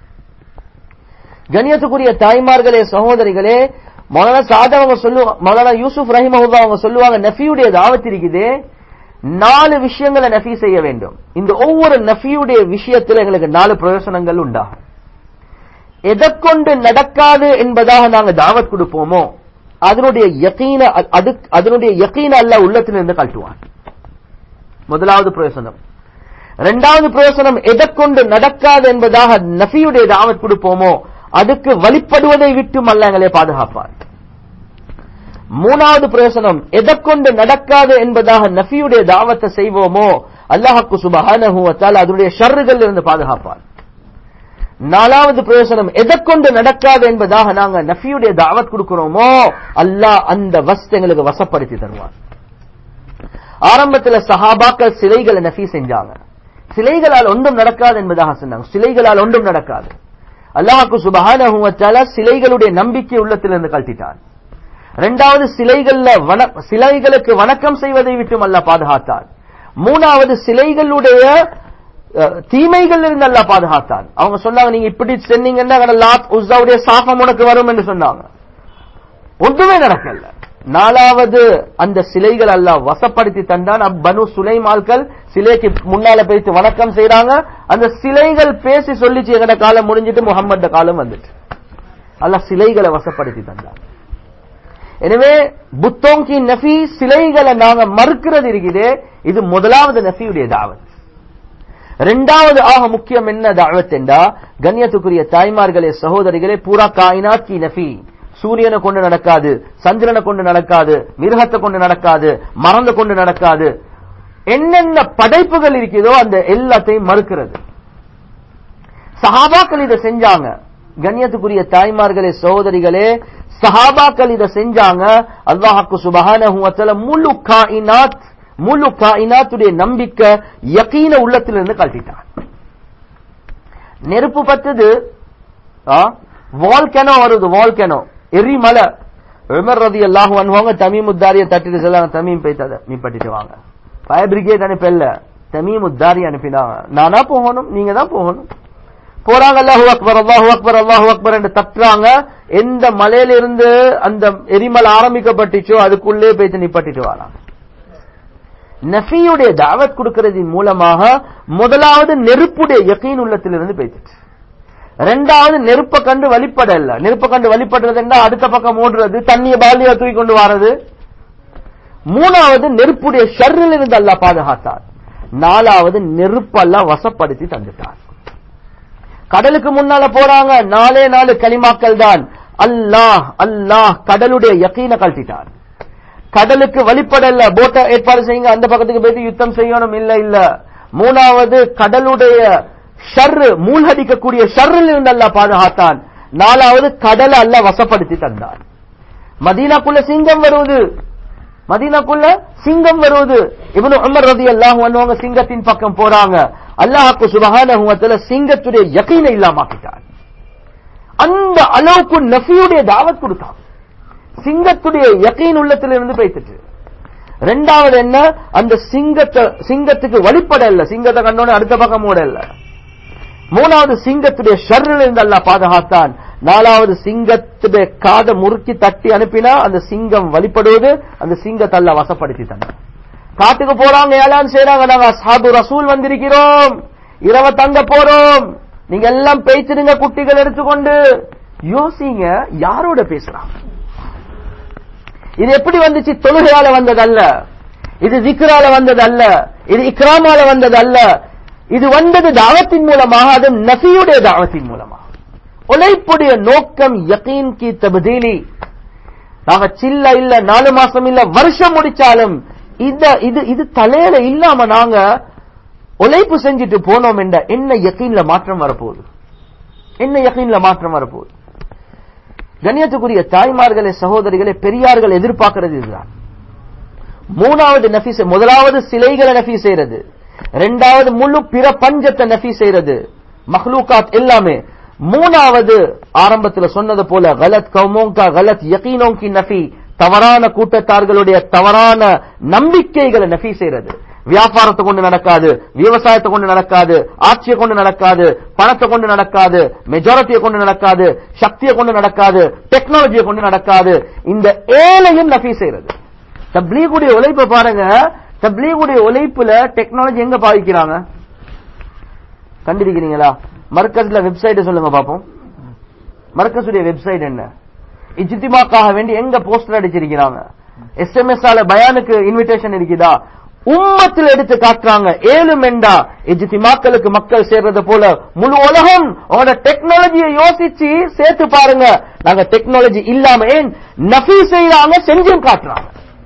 S1: கண்ணியத்துக்குரிய தாய்மார்களே சகோதரிகளே மௌலானா சாதவங்க சொல்லுவாங்க மௌலானா யூசுப் ரஹிமஹுல்லா அவங்க சொல்லுவாங்க நஃபியுடைய தாவத் இருக்குது நாலு விஷயங்களை நஃபி செய்ய வேண்டும் இந்த ஒவ்வொரு நஃபியுடைய விஷயத்தில் எங்களுக்கு நாலு பிரயோசனங்கள் உண்டாகும் எதை கொண்டு நடக்காது என்பதாக நாங்க தாவத் கொடுப்போமோ அதனுடைய யக்கீன அது அதனுடைய யக்கீன அல்ல உள்ளத்திலிருந்து கழட்டுவான் முதலாவது பிரயோசனம் இரண்டாவது பிரயோசனம் எதை கொண்டு நடக்காது என்பதாக நஃபியுடைய தாவத் கொடுப்போமோ அதுக்கு வழிபடுவதை விட்டும் அல்ல எங்களை பாதுகாப்பார் மூணாவது பிரயோசனம் எதை கொண்டு நடக்காது என்பதாக நஃபியுடைய தாவத்தை செய்வோமோ அல்லாஹாக்கு சுபஹானஹு வத்தால அதனுடைய ஷர்றுகள் இருந்து பாதுகாப்பார் நாலாவது பிரயோசனம் எதை கொண்டு நடக்காது என்பதாக நாங்க நஃபியுடைய தாவத் கொடுக்கிறோமோ அல்லாஹ் அந்த வஸ்து எங்களுக்கு வசப்படுத்தி தருவார் ஆரம்பத்தில் சஹாபாக்கள் சிலைகளை நஃபி செஞ்சாங்க சிலைகளால் ஒன்றும் நடக்காது என்பதாக சொன்னாங்க சிலைகளால் ஒன்றும் நடக்காது அல்லாஹாக்கு சுபஹானஹு வத்தால சிலைகளுடைய நம்பிக்கை உள்ளத்திலிருந்து கழட்டிட்டான் இரண்டாவது சிலைகள்ல வன சிலைகளுக்கு வணக்கம் செய்வதை விட்டும் அல்ல பாதுகாத்தான் மூணாவது சிலைகளுடைய தீமைகள் இருந்து அல்ல பாதுகாத்தான் அவங்க சொன்னாங்க நீங்க இப்படி சென்னீங்கன்னா லாத் உஸ்ஸாவுடைய சாபம் உனக்கு வரும் என்று சொன்னாங்க ஒன்றுமே நடக்கல நாலாவது அந்த சிலைகள் அல்லாஹ் வசப்படுத்தி தந்தான் பனு சுலைமால்கள் சிலைக்கு முன்னால போயிட்டு வணக்கம் செய்றாங்க அந்த சிலைகள் பேசி சொல்லிச்சு எங்கட காலம் முடிஞ்சிட்டு முகம்மது காலம் வந்துட்டு அல்லாஹ் சிலைகளை வசப்படுத்தி தந்தான் எனவே புத்தோங்கி நஃபி சிலைகளை நாங்க மறுக்கிறது இருக்குது இது முதலாவது நஃபியுடைய தாவத் ரெண்டாவது ஆக முக்கியம் என்ன தாவத் என்றா கண்ணியத்துக்குரிய தாய்மார்களே சகோதரிகளே பூரா காயினாத் கி நஃபி சூரியனை கொண்டு நடக்காது சந்திரனை கொண்டு நடக்காது மிருகத்தை கொண்டு நடக்காது மறந்து கொண்டு நடக்காது என்னென்ன படைப்புகள் இருக்குதோ அந்த எல்லாத்தையும் மறுக்கிறது சஹாபாக்கள் இதை செஞ்சாங்க கண்ணியத்துக்குரிய தாய்மார்களே சகோதரிகளே சஹாபாக்கள் இதை செஞ்சாங்க அல்லாஹாக்கு சுபஹானஹு வ தஆலா முழு காயினாத் முழு காயினாத்துடைய நம்பிக்கை யகீன உள்ளத்திலிருந்து கழட்டிட்டான் நெருப்பு பத்துது வால்கனோ வருது வால்கனோ எரிமலை உமர் ரதி அல்லாஹு அனுவாங்க தமீம் உத்தாரிய தட்டிட்டு சொல்லாங்க தமீம் போய்த்தத நீ பட்டிட்டு வாங்க ஃபயர் பிரிகேட் அனுப்பல தமீம் உத்தாரி அனுப்பினாங்க நானா போகணும் நீங்க தான் போகணும் போறாங்க அல்லாஹு அக்பர் அல்லாஹு அக்பர் அல்லாஹு அக்பர் என்று தட்டுறாங்க எந்த மலையில இருந்து அந்த எரிமலை ஆரம்பிக்கப்பட்டுச்சோ அதுக்குள்ளே போய்த்து நிப்பட்டிட்டு வராங்க நஃபியுடைய தாவத் கொடுக்கிறதின் மூலமாக முதலாவது நெருப்புடைய யக்கீன் உள்ளத்திலிருந்து பேசிட்டு ரெண்டாவது நெருப்ப கண்டு வழிபட இல்ல நெருப்ப கண்டு வழிபடுறது என்றா அடுத்த பக்கம் ஓடுறது தண்ணிய பாலியா தூக்கி கொண்டு வர்றது மூணாவது நெருப்புடைய ஷர்ரில் இருந்து அல்ல பாதுகாத்தார் நாலாவது நெருப்பல்ல வசப்படுத்தி தந்துட்டார் கடலுக்கு முன்னால போறாங்க நாலே நாலு களிமாக்கள் தான் அல்லாஹ் அல்லாஹ் கடலுடைய யக்கீன கழட்டிட்டார் கடலுக்கு வழிபடல போட்டை ஏற்பாடு செய்யுங்க அந்த பக்கத்துக்கு போயிட்டு யுத்தம் செய்யணும் இல்ல இல்ல மூணாவது கடலுடைய ஷர்ரு மூழ்கடிக்கக்கூடிய ஷர்ரில் இருந்து அல்ல பாதுகாத்தான் நாலாவது கடலை அல்ல வசப்படுத்தி தந்தான் மதீனாக்குள்ள சிங்கம் வருவது மதீனாக்குள்ள சிங்கம் வருவது இவனு உமர் ரதி அல்லாஹ் வந்தவங்க சிங்கத்தின் பக்கம் போறாங்க அல்லாஹாக்கு சுபகான சிங்கத்துடைய யக்கீனை இல்லாமாக்கிட்டான் அந்த அளவுக்கு நஃபியுடைய தாவத் கொடுத்தான் சிங்கத்துடைய யக்கீன் உள்ளத்திலிருந்து பேசிட்டு ரெண்டாவது என்ன அந்த சிங்கத்தை சிங்கத்துக்கு வழிபட இல்ல சிங்கத்தை கண்டோன்னு அடுத்த பக்கம் ஓட இல்ல மூணாவது சிங்கத்துடைய ஷர்ரில் இருந்து அல்ல பாதுகாத்தான் நாலாவது சிங்கத்துடைய காதை முறுக்கி தட்டி அனுப்பினா அந்த சிங்கம் வழிபடுவது அந்த சிங்கத்தை அல்ல வசப்படுத்தி தந்தார் காட்டுக்கு போறாங்க ஏழாம் செய்யறாங்க நாங்க சாது ரசூல் வந்திருக்கிறோம் இரவ தங்க போறோம் நீங்க எல்லாம் பேசிடுங்க குட்டிகள் எடுத்துக்கொண்டு யோசிங்க யாரோட பேசுறாங்க இது எப்படி வந்துச்சு தொழுகையால வந்ததல்ல இது திக்ரால வந்ததல்ல இது இக்ராமால வந்ததல்ல இது வந்தது தாவத்தின் மூலமாக அது நபியுடைய தாவத்தின் மூலமாக உழைப்புடைய நோக்கம் யகீன் கி தபதீலி நாங்க சில்ல இல்ல நாலு மாசம் இல்ல வருஷம் முடிச்சாலும் இந்த இது இது தலையில இல்லாம நாங்க உழைப்பு செஞ்சுட்டு போனோம் என்ற என்ன யக்கீன்ல மாற்றம் வரப்போகுது என்ன யக்கீன்ல மாற்றம் வரப்போகுது கண்ணியத்துக்குரிய தாய்மார்களே சகோதரிகளே பெரியார்கள் எதிர்பார்க்கிறது இதுதான் மூணாவது நஃபி முதலாவது சிலைகளை நஃபி செய்யறது ரெண்டாவது முழு பிற பஞ்சத்தை நஃபி செய்யறது மஹ்லூகாத் எல்லாமே மூணாவது ஆரம்பத்துல சொன்னது போல கலத் கௌமோங்கா கலத் யகீனோங்கி நஃபி தவறான கூட்டத்தார்களுடைய தவறான நம்பிக்கைகளை நஃபி செய்யறது வியாபாரத்தை கொண்டு நடக்காது விவசாயத்தை கொண்டு நடக்காது ஆட்சியை கொண்டு நடக்காது பணத்தை கொண்டு நடக்காது மெஜாரிட்டியை கொண்டு நடக்காது சக்தியை கொண்டு நடக்காது டெக்னாலஜியை கொண்டு நடக்காது இந்த ஏழையும் நஃபி செய்யறது தப்லீகுடைய உழைப்பை பாருங்க தப்லீகுடைய உழைப்புல டெக்னாலஜி எங்க பாவிக்கிறாங்க கண்டிருக்கிறீங்களா மர்க்கஸ்ல வெப்சைட் சொல்லுங்க பாப்போம் மர்க்கஸுடைய வெப்சைட் என்ன இஜ்திமாக்காக வேண்டி எங்க போஸ்டர் அடிச்சிருக்கிறாங்க எஸ்எம்எஸ் ஆல பயானுக்கு இன்விடேஷன் இருக்குதா உம்மத்தில் எடுத்து காட்டுறாங்க ஏழு மெண்டா இஜ்திமாக்களுக்கு மக்கள் சேர்றது போல முழு உலகம் உங்களோட டெக்னாலஜியை யோசிச்சு சேர்த்து பாருங்க நாங்க டெக்னாலஜி இல்லாம ஏன் நஃபி செய்யறாங்க செஞ்சும் காட்டுறாங்க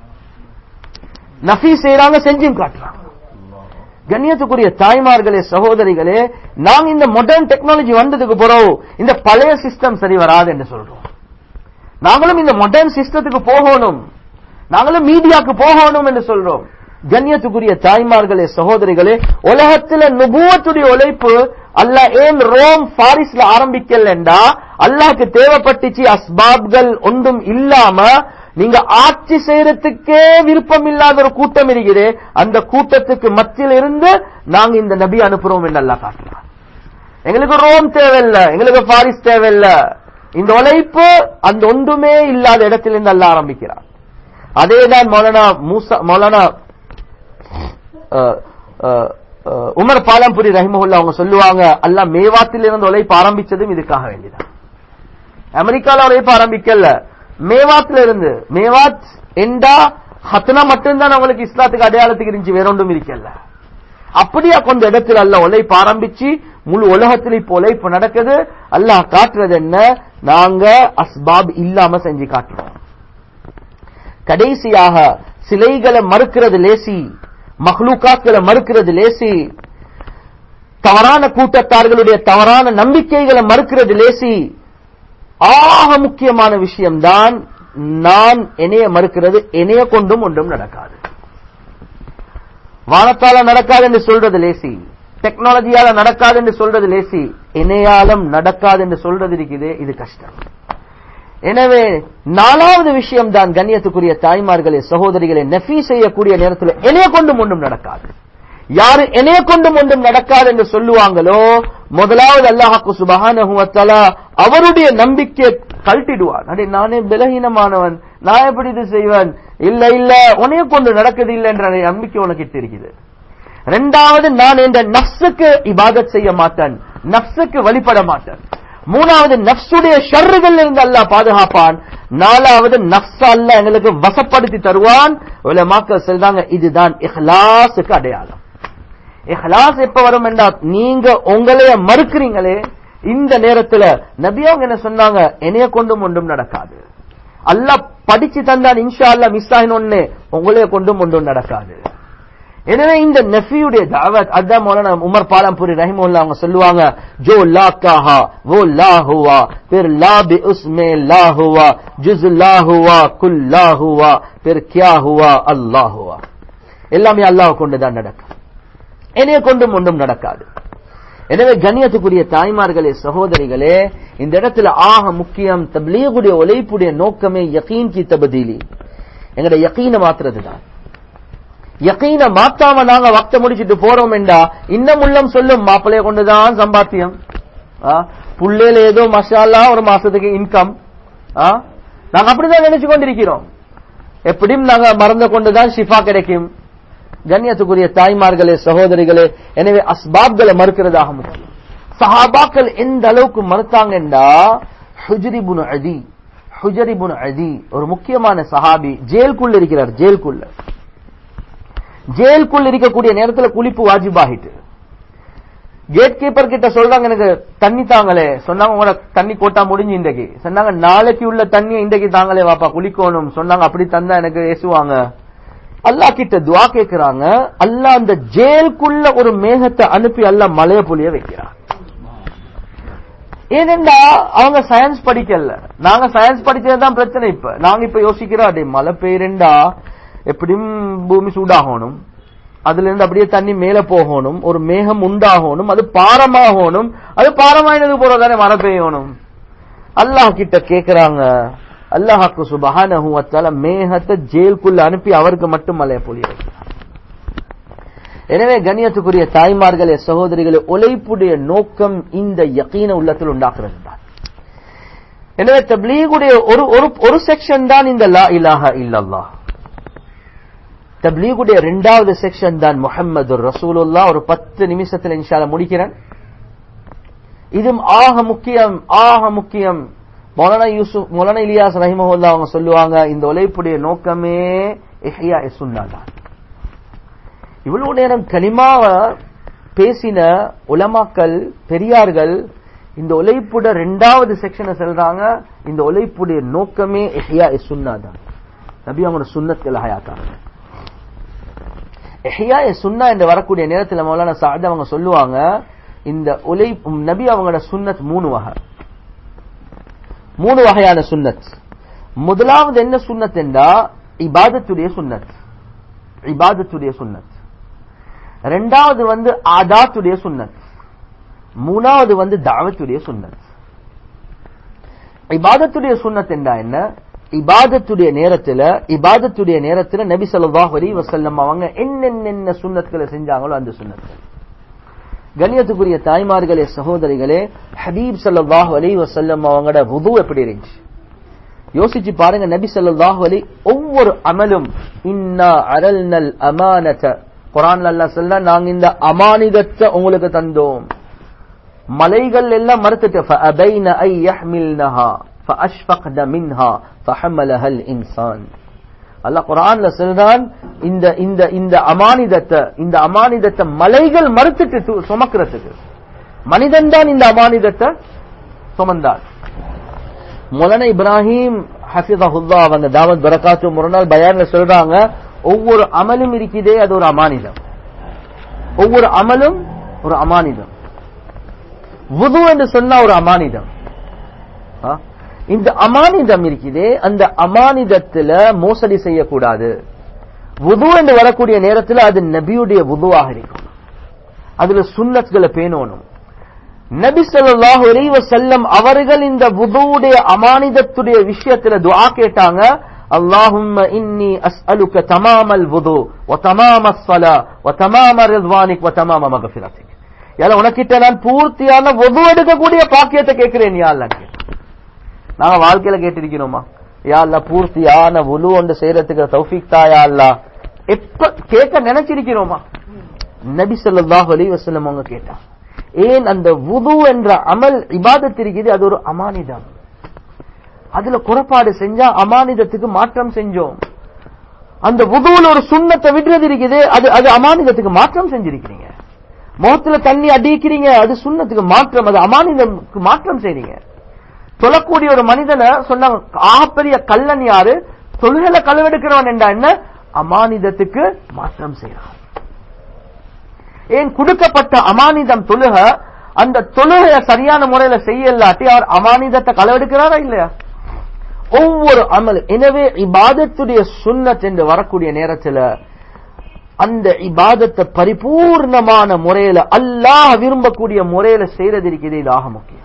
S1: நஃபி செய்யறாங்க செஞ்சும் காட்டுறாங்க கண்ணியத்துக்குரிய தாய்மார்களே சகோதரிகளே நாங்க இந்த மாடர்ன் டெக்னாலஜி வந்ததுக்கு பிறகு இந்த பழைய சிஸ்டம் சரி வராது என்று சொல்றோம் நாங்களும் இந்த மாடர்ன் சிஸ்டத்துக்கு போகணும் நாங்களும் மீடியாக்கு போகணும் என்று சொல்றோம் கண்ணியத்துக்குரிய தாய்மார்களே சகோதரிகளே உலகத்துல நுபுவத்துடைய உழைப்பு அல்ல ஏன் ரோம் பாரிஸ்ல ஆரம்பிக்கலண்டா அல்லாஹ்க்கு தேவைப்பட்டுச்சு அஸ்பாப்கள் ஒன்றும் இல்லாம நீங்க ஆட்சி செய்யறதுக்கே விருப்பம் இல்லாத ஒரு கூட்டம் இருக்குது அந்த கூட்டத்துக்கு மத்தியில் இருந்து நாங்க இந்த நபி அனுப்புறோம் என்று அல்லா காட்டுறான் எங்களுக்கு ரோம் தேவையில்ல எங்களுக்கு பாரிஸ் தேவையில்ல இந்த உழைப்பு அந்த ஒன்றுமே இல்லாத இடத்திலிருந்து அல்ல ஆரம்பிக்கிறார் அதேதான் மௌலானா மூசா மௌலானா அஹ், அஹ், அஹ், உமர் பாலம்புரி ரஹிமஹுல்லா அவங்க சொல்லுவாங்க அல்லாஹ் மேவாத்தில் இருந்து உழைப்பு ஆரம்பிச்சதும் இதுக்காக வேண்டிதான் அமெரிக்கால உழைப்பு ஆரம்பிக்கல மேவாத்ல இருந்து மேவாத் என்றா ஹத்னா மட்டும்தான் அவங்களுக்கு இஸ்லாத்துக்கு அடையாளத்துக்கு இருந்துச்சு வேற ஒன்றும் இருக்கல அப்படியா கொஞ்ச இடத்துல அல்ல உழைப்பு ஆரம்பிச்சு முழு உலகத்துல இப்ப உழைப்பு நடக்குது அல்லாஹ் காட்டுறது என்ன நாங்க அஸ்பாப் இல்லாம செஞ்சு காட்டுறோம் கடைசியாக சிலைகளை மறுக்கிறது லேசி மஹ்லூக்காக்களை மறுக்கிறது லேசி தவறான கூட்டத்தார்களுடைய தவறான நம்பிக்கைகளை மறுக்கிறது லேசி ஆக முக்கியமான விஷயம்தான் நான் என்னைய மறுக்கிறது என்னைய கொண்டும் ஒன்றும் நடக்காது வானத்தால நடக்காது என்று சொல்றது லேசி டெக்னாலஜியால நடக்காது என்று சொல்றது லேசி இணையாலம் நடக்காது என்று சொல்றது இருக்குது இது கஷ்டம் எனவே நாலாவது விஷயம் தான் கண்ணியத்துக்குரிய தாய்மார்களே சகோதரிகளே நெஃபி செய்யக்கூடிய நேரத்தில் என்னைய கொண்டும் ஒன்றும் நடக்காது யாரு என்னைய கொண்டும் ஒன்றும் நடக்காது என்று சொல்லுவாங்களோ முதலாவது அல்லாஹாக்கு சுபஹானஹு வ தஆலா அவருடைய நம்பிக்கையை கழட்டிடுவான் அடே நானே பலகீனமானவன் நான் எப்படி இது செய்வேன் இல்ல இல்ல உன்னைய கொண்டு நடக்குது இல்லை என்ற நம்பிக்கை உனக்கு இருக்குது ரெண்டாவது நான் என்ற நப்சுக்கு இபாதத் செய்ய மாட்டேன் நப்சுக்கு வழிபட மாட்டேன் மூணாவது நப்சுடைய ஷர்றுகள் இருந்து அல்லாஹ் பாதுகாப்பான் நாலாவது நப்ச அல்லாஹ் எங்களுக்கு வசப்படுத்தி தருவான் உலமாக்கள் சொல்றாங்க இதுதான் இஹ்லாஸுக்கு அடையாளம் இஹ்லாஸ் எப்ப வரும் என்றா நீங்க உங்களைய மறுக்கிறீங்களே இந்த நேரத்துல நபி அவங்க என்ன சொன்னாங்க என்னைய கொண்டும் ஒன்றும் நடக்காது அல்லாஹ் படிச்சு தந்தான் இன்ஷா அல்லாஹ் மிஸ் ஆயினொன்னு உங்களைய கொண்டும் ஒன்றும் நடக்காது எனவே இந்த நஃபியுடைய தாவத் அதான் மௌலானா உமர் பாலம்பூரி ரஹிமுல்லா அவங்க சொல்லுவாங்க ஜோ லா காஹா वो ला हुआ फिर ला भी उसमें ला हुआ जुज ला हुआ कुल ला हुआ फिर क्या हुआ अल्लाह हुआ எல்லாமே அல்லாஹ் கொண்டுதான் நடக்கும் என்னைய கொண்டும் ஒன்றும் நடக்காது எனவே கண்ணியத்துக்குரிய தாய்மார்களே சகோதரிகளே இந்த இடத்துல ஆக முக்கியம் தப்லீகுடைய உழைப்புடைய நோக்கமே யகீன் கி தபதீலி எங்கட யகீன மாத்துறது தான் யகீன மாத்தாம நாங்க வக்த முடிச்சிட்டு போறோம் என்றா இன்னும் உள்ளம் சொல்லும் மாப்பிளைய கொண்டுதான் சம்பாத்தியம் ஆ, புள்ளையில ஏதோ மசாலா ஒரு மாசத்துக்கு இன்கம் நாங்க அப்படிதான் நினைச்சு கொண்டிருக்கிறோம் எப்படியும் நாங்க மறந்து கொண்டுதான் ஷிஃபா கிடைக்கும் கண்ணியத்துக்குரிய தாய்மார்களே சகோதரிகளே எனவே அஸ்பாப்களை மறுக்கிறதாக முக்கியம் சஹாபாக்கள் எந்த அளவுக்கு மறுத்தாங்கண்டா ஹுஜரிபுன் அதி ஹுஜரிபுன் அதி ஒரு முக்கியமான சஹாபி ஜெயிலுக்குள்ள இருக்கிறார் ஜெயிலுக்குள்ள ஜெயிலுக்குள்ள இருக்கக்கூடிய நேரத்துல குளிப்பு வாஜிபாகிட்டு கேட் கீப்பர் கிட்ட சொல்றாங்க எனக்கு தண்ணி தாங்களே சொன்னாங்க உங்களோட தண்ணி கோட்டா முடிஞ்சு இன்றைக்கு சொன்னாங்க நாளைக்கு உள்ள தண்ணியை இன்றைக்கு தாங்களே வாப்பா குளிக்கணும் சொன்னாங்க அப்படி தந்தா எனக்கு ஏசுவாங்க அல்லாஹ் கிட்ட துவா கேட்கிறாங்க அல்லாஹ் அந்த ஜெயிலுக்குள்ள ஒரு மேகத்தை அனுப்பி அல்லாஹ் மலைய புலிய வைக்கிறான் ஏனென்றா அவங்க சயின்ஸ் படிக்கல நாங்க சயின்ஸ் படிச்சதுதான் பிரச்சனை இப்ப நாங்க இப்ப யோசிக்கிறோம் அடே மழை பெய்யறேன்டா எப்படியும் பூமி சூடாகணும் அதுல இருந்து அப்படியே தண்ணி மேல போகணும் ஒரு மேகம் உண்டாகணும் அது பாரமாகணும் அது பாரமாயினது போற தானே மழை பெய்யணும் அல்லாஹ் கிட்ட கேக்குறாங்க அல்லாஹாக்கு சுபஹானஹு வ தஆலா மேகத்தை ஜெயிலுக்குள்ள அனுப்பி அவருக்கு மட்டும் மலைய பொழிய வைக்கிறார் எனவே கண்ணியத்துக்குரிய தாய்மார்களே சகோதரிகளே உழைப்புடைய நோக்கம் இந்த யகீன உள்ளத்தில் உண்டாக்குறது தான் எனவே தப்லீகுடைய ஒரு ஒரு ஒரு செக்ஷன் தான் இந்த லா இலாஹா இல்லல்லாஹ் தப்லீகுடைய இரண்டாவது செக்ஷன் தான் முஹம்மது ரசூலுல்லா ஒரு பத்து நிமிஷத்துல இன்ஷால முடிக்கிறேன் இதுவும் ஆக முக்கியம் ஆக முக்கியம் மௌலானா யூசுப் மௌலானா இலியாஸ் ரஹிமஹுல்லா அவங்க சொல்லுவாங்க இந்த உழைப்புடைய நோக்கமே இஹ்யா சுன்னா தான் இவ்வளவு நேரம் கலிமாவ பேசின உலமாக்கள் பெரியார்கள் இந்த உழைப்புட ரெண்டாவது செக்ஷனை சொல்றாங்க இந்த உழைப்புடைய நோக்கமே இஹ்யா சுன்னா தான் நபி அவங்களோட சுண்ணத்தில் ஹயாத்தாங்க எஹ்யா சுன்னா என்று வரக்கூடிய நேரத்தில் மௌலானா சாத் அவங்க சொல்லுவாங்க இந்த உலை நபி அவங்களோட சுன்னத் மூணு வகை மூணு வகையான சுன்னத் முதலாவது என்ன சுன்னத் என்றா இபாதத்துடைய சுன்னத் இபாதத்துடைய சுன்னத் ரெண்டாவது வந்து ஆதாத்துடைய சுன்னத் மூணாவது வந்து தாவத்துடைய சுன்னத் இபாதத்துடைய சுன்னத் என்றா என்ன இபாதத்துடைய நேரத்துல இபாதத்துடைய நேரத்துல நபி ஸல்லல்லாஹு அலைஹி வஸல்லம் அவங்க என்னென்ன சுன்னத்களை செஞ்சாங்களோ அந்த சுன்னத்கள் கண்ணியத்துக்குரிய தாய்மார்களே சகோதரிகளே ஹபீப் ஸல்லல்லாஹு அலைஹி வஸல்லம் அவங்களோட வுது எப்படி இருந்துச்சு யோசிச்சு பாருங்க நபி ஸல்லல்லாஹு அலைஹி ஒவ்வொரு அமலும் இன்னா அரல்னல் அமானத குர்ஆன்ல அல்லாஹ் சொல்றா நாங்க இந்த அமானிதத்தை உங்களுக்கு தந்தோம் மலைகள் எல்லாம் மறுத்துட்டு فأبين أن يحملنها فأشفقن منها فحملها الإنسان அல்லாஹ் குர்ஆன்ல சொல்றான் இந்த இந்த இந்த அமானிதத்தை இந்த அமானிதத்தை மலைகள் மறுத்துட்டு சு- சுமக்கிறதுக்கு மனிதன் தான் இந்த அமானிதத்தை சுமந்தார் மௌலானா இப்ராஹிம் ஹஃபிதஹுல்லா அவங்க தாவத் பரக்காத்து ஒரு நாள் பயான்ல சொல்றாங்க ஒவ்வொரு அமலும் இருக்குதே அது ஒரு அமானிதம் ஒவ்வொரு அமலும் ஒரு அமானிதம் வுது என்று சொன்னா ஒரு அமானிதம் ஆ? இந்த அமானிதம் இருக்குதே அந்த அமானிதத்துல மோசடி செய்யக்கூடாது வுது என்று வரக்கூடிய நேரத்துல அது நபியுடைய வுதுவாக இருக்கும் அதுல சுன்னத்களை பேணணும் நபி ஸல்லல்லாஹு அலைஹி வஸல்லம் அவர்கள் இந்த வுதுவுடைய அமானிதத்துடைய விஷயத்துல துஆ கேட்டாங்க اللهم إني أسألك تمام الوضوء وتمام الصلاة وتمام رضوانك وتمام مغفرتك யால உனக்கிட்ட நான் பூர்த்தியான வுது எடுக்கக்கூடிய பாக்கியத்தை கேட்கிறேன் யா அல்லாஹ் நாங்க வாழ்க்கையில கேட்டிருக்கிறோமா யா அல்லாஹ் பூர்த்தியான வுது ஒன்று செய்யறதுக்கு தௌஃபீக் தா யா அல்லாஹ் எப்ப கேட்க நினைச்சிருக்கிறோமா நபி ஸல்லல்லாஹு அலைஹி வஸல்லம் அவங்க கேட்டாங்க ஏன் அந்த வுது என்ற அமல் இபாதத் இருக்குது அது ஒரு அமானிதம் அதுல குறைபாடு செஞ்சா அமானிதத்துக்கு மாற்றம் செஞ்சோம் அந்த வுதுவுல ஒரு சுண்ணத்தை விடுறது இருக்குது அது அது அமானிதத்துக்கு மாற்றம் செஞ்சிருக்கிறீங்க முகத்துல தண்ணி அடிக்கிறீங்க அது சுண்ணத்துக்கு மாற்றம் அது அமானிதத்துக்கு மாற்றம் செய்றீங்க தொழக்கூடிய ஒரு மனிதனை சொன்னாங்க ஆகப்பெரிய கல்லன் யாரு தொழுகல களவெடுக்கிறவன் என்றா என்ன அமானிதத்துக்கு மாற்றம் செய்யறான் ஏன் கொடுக்கப்பட்ட அமானிதம் தொழுக அந்த தொழுகைய சரியான முறையில செய்யலாட்டி அவர் அமானிதத்தை களவெடுக்கிறாரா இல்லையா ஒவ்வொரு அமல் எனவே இபாதத்துடைய சுன்னத் என்று வரக்கூடிய நேரத்துல அந்த இபாதத்தை பரிபூர்ணமான முறையில அல்லாஹ் விரும்பக்கூடிய முறையில செய்யறது இருக்குது இது ஆக முக்கியம்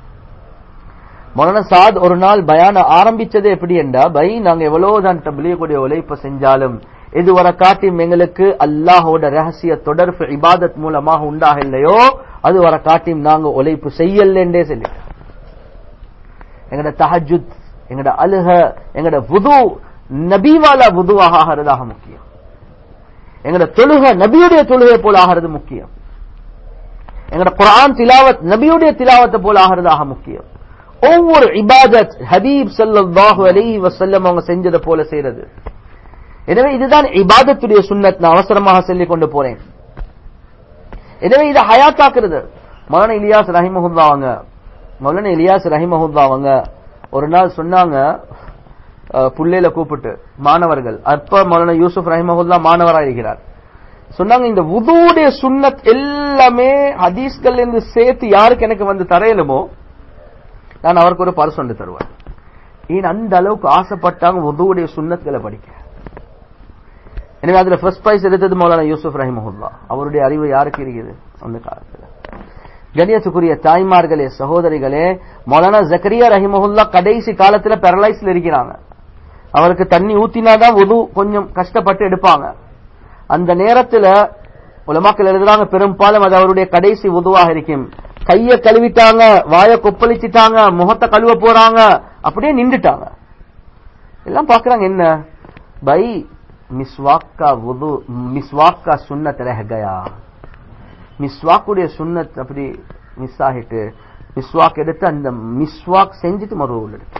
S1: மொலன சாத் ஒரு நாள் பயான ஆரம்பிச்சது எப்படி என்றா பை நாங்க எவ்வளவுதான் தபிலியக்கூடிய உழைப்பு செஞ்சாலும் இதுவரை காட்டியும் எங்களுக்கு அல்லாஹோட ரகசிய தொடர்பு இபாதத் மூலமாக உண்டாக இல்லையோ அது வர காட்டியும் நாங்க உழைப்பு செய்யலன்றே சொல்லி எங்கட தஹஜுத் எங்கட அழுக எங்கட வுது நபிவாலா வுதுவாக ஆகிறதாக முக்கியம் எங்கட தொழுக நபியுடைய தொழுகை போல ஆகிறது முக்கியம் எங்கட குர்ஆன் திலாவத் நபியுடைய திலாவத்தை போல ஆகிறதாக முக்கியம் ஒவ்வொரு இபாதத் ஹபீப் ஸல்லல்லாஹு அலைஹி வஸல்லம் அவங்க செஞ்சதை போல செய்யறது எனவே இதுதான் இபாதத்துடைய சுன்னத் நான் அவசரமாக சொல்லிக் கொண்டு போறேன் எனவே இதை ஹயாத்தாக்குறது மௌலானா இலியாஸ் ரஹிமஹுல்லா அவங்க மௌலானா இலியாஸ் ரஹிமஹுல்லா அவங்க ஒரு நாள் சொன்னாங்க அஹ், புள்ளையில கூப்பிட்டு மாணவர்கள் அப்ப மௌலானா யூசுப் ரஹிமஹுல்லா மாணவராக இருக்கிறார் சொன்னாங்க இந்த வுதுவுடைய சுன்னத் எல்லாமே ஹதீஸ்கள் இருந்து சேர்த்து யாருக்கு எனக்கு வந்து தரையலுமோ நான் அவருக்கு ஒரு பரிசு ஒன்று தருவேன் ஏன் அந்த அளவுக்கு ஆசைப்பட்டாங்க வுதுவுடைய சுன்னத்களை படிக்க எனவே அதுல ஃபர்ஸ்ட் பிரைஸ் எடுத்தது மௌலானா யூசுப் ரஹிமஹுல்லா அவருடைய அறிவு யாருக்கு இருக்குது அந்த காலத்துல கணியத்துக்குரிய தாய்மார்களே சகோதரிகளே மௌலானா ஜக்கரியா ரஹிமஹுல்லா கடைசி காலத்துல பெரலைஸ்ல இருக்கிறாங்க அவருக்கு தண்ணி ஊத்தினாதான் உது கொஞ்சம் கஷ்டப்பட்டு எடுப்பாங்க அந்த நேரத்துல உலமாக்கள் எழுதுறாங்க பெரும்பாலும் அது அவருடைய கடைசி உதுவாக இருக்கும் கைய கழுவிட்டாங்க வாய கொப்பளிச்சிட்டாங்க முகத்தை கழுவ போறாங்க அப்படியே நின்றுட்டாங்க எல்லாம் பாக்குறாங்க என்ன பை மிஸ்வாக் கா வுது மிஸ்வாக் கா சுன்னத் ரह गया மிஸ்வாக்குடைய சுன்னத் அப்படி மிஸ் ஆகிட்டு மிஸ்வாக் எடுத்து அந்த மிஸ்வாக் செஞ்சுட்டு மறுவில் எடுத்து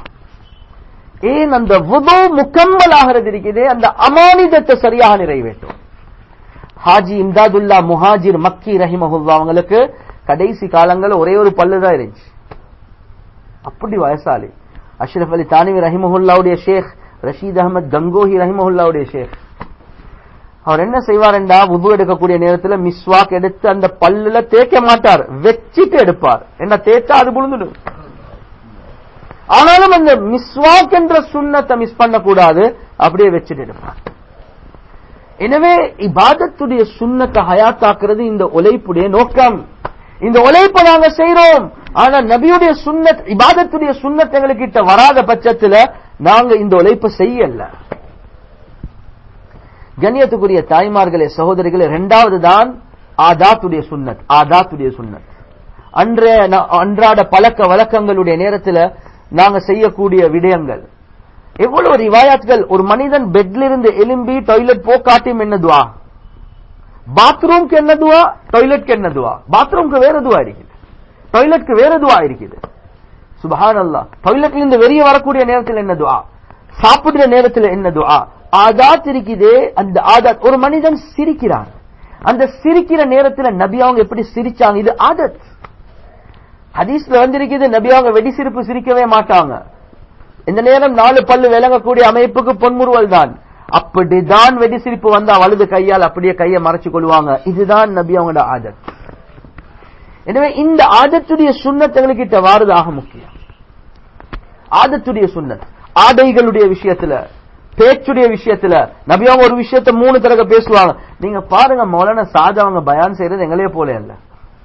S1: ஏன் அந்த வுது முக்கம்மல் ஆகிறது இருக்குதே அந்த அமானிதத்தை சரியாக நிறைவேற்றும் ஹாஜி இம்தாதுல்லா முஹாஜிர் மக்கி ரஹிமஹுல்லா அவங்களுக்கு கடைசி காலங்கள்ல ஒரே ஒரு பல்லு தான் இருந்துச்சு அப்படி வயசாளி அஷ்ரஃப் அலி தானிவி ரஹிமஹுல்லாவுடைய ஷேக் ரஷீத் அகமது கங்கோஹி ரஹிமஹுல்லாவுடைய ஷேக் அவர் என்ன செய்வார்டா உது எடுக்கக்கூடிய நேரத்துல மிஸ்வாக் எடுத்து அந்த பல்லுல தேய்க்க மாட்டார் வச்சிட்டு எடுப்பார் என்ன தேய்ச்சா அது புழுந்துடும் ஆனாலும் அந்த மிஸ்வாக் என்ற சுண்ணத்தை மிஸ் பண்ணக்கூடாது அப்படியே வச்சுட்டு எடுப்பார் எனவே இபாதத்துடைய சுண்ணத்தை ஹயாத்தாக்குறது இந்த உழைப்புடைய நோக்கம் இந்த உழைப்பை நாங்க செய்றோம் ஆனா நபியுடைய சுன்னத் இபாதத்துடைய சுண்ணத் எங்களுக்கு கிட்ட வராத பட்சத்துல நாங்க இந்த உழைப்பை செய்யல கண்ணியத்துக்குரிய தாய்மார்களே சகோதரிகளே இரண்டாவது தான் ஆதாத்துடைய சுன்னத் ஆதாத்துடைய சுன்னத் அன்றைய ந- அன்றாட பழக்க வழக்கங்களுடைய நேரத்துல நாங்க செய்யக்கூடிய விடயங்கள் எவ்வளவு ரிவாயாத்கள் ஒரு மனிதன் பெட்ல இருந்து எலும்பி டாய்லெட் போ காட்டியும் என்ன துவா பாத்ரூம்க்கு என்ன துவா டாய்லெட்க்கு என்ன துவா பாத்ரூம்க்கு வேற துவா இருக்குது டாய்லெட்க்கு வேற துவா இருக்குது சுபஹான் அல்லா டாய்லெட்ல இருந்து வெளியே வரக்கூடிய நேரத்தில் என்ன துவா சாப்பிடுற நேரத்தில் என்ன துவா ஆதாத் இருக்குதே அந்த ஆதாத் ஒரு மனிதன் சிரிக்கிறான் அந்த சிரிக்கிற நேரத்தில் நபி அவங்க எப்படி சிரிச்சாங்க இது ஆதத் ஹதீஸ்ல வந்திருக்குது நபி அவங்க வெடி சிரிப்பு சிரிக்கவே மாட்டாங்க இந்த நேரம் நாலு பல்லு விளங்கக்கூடிய அமைப்புக்கு பொன்முறுவல் தான் அப்படிதான் வெடி சிரிப்பு வந்தா வலது கையால் அப்படியே கையை மறைச்சு கொள்வாங்க இதுதான் நபி அவங்களோட ஆதத் எனவே இந்த ஆதத்துடைய சுண்ணத் எங்ககிட்ட வாரதாக முக்கியம் ஆதத்துடைய சுண்ணத் ஆடைகளுடைய விஷயத்துல பேச்சுடைய விஷயத்துல நபி அவங்க ஒரு விஷயத்த மூணு தடவை பேசுவாங்க நீங்க பாருங்க மௌலான சாத் அவங்க பயான் செய்யறது எங்களே போல இல்ல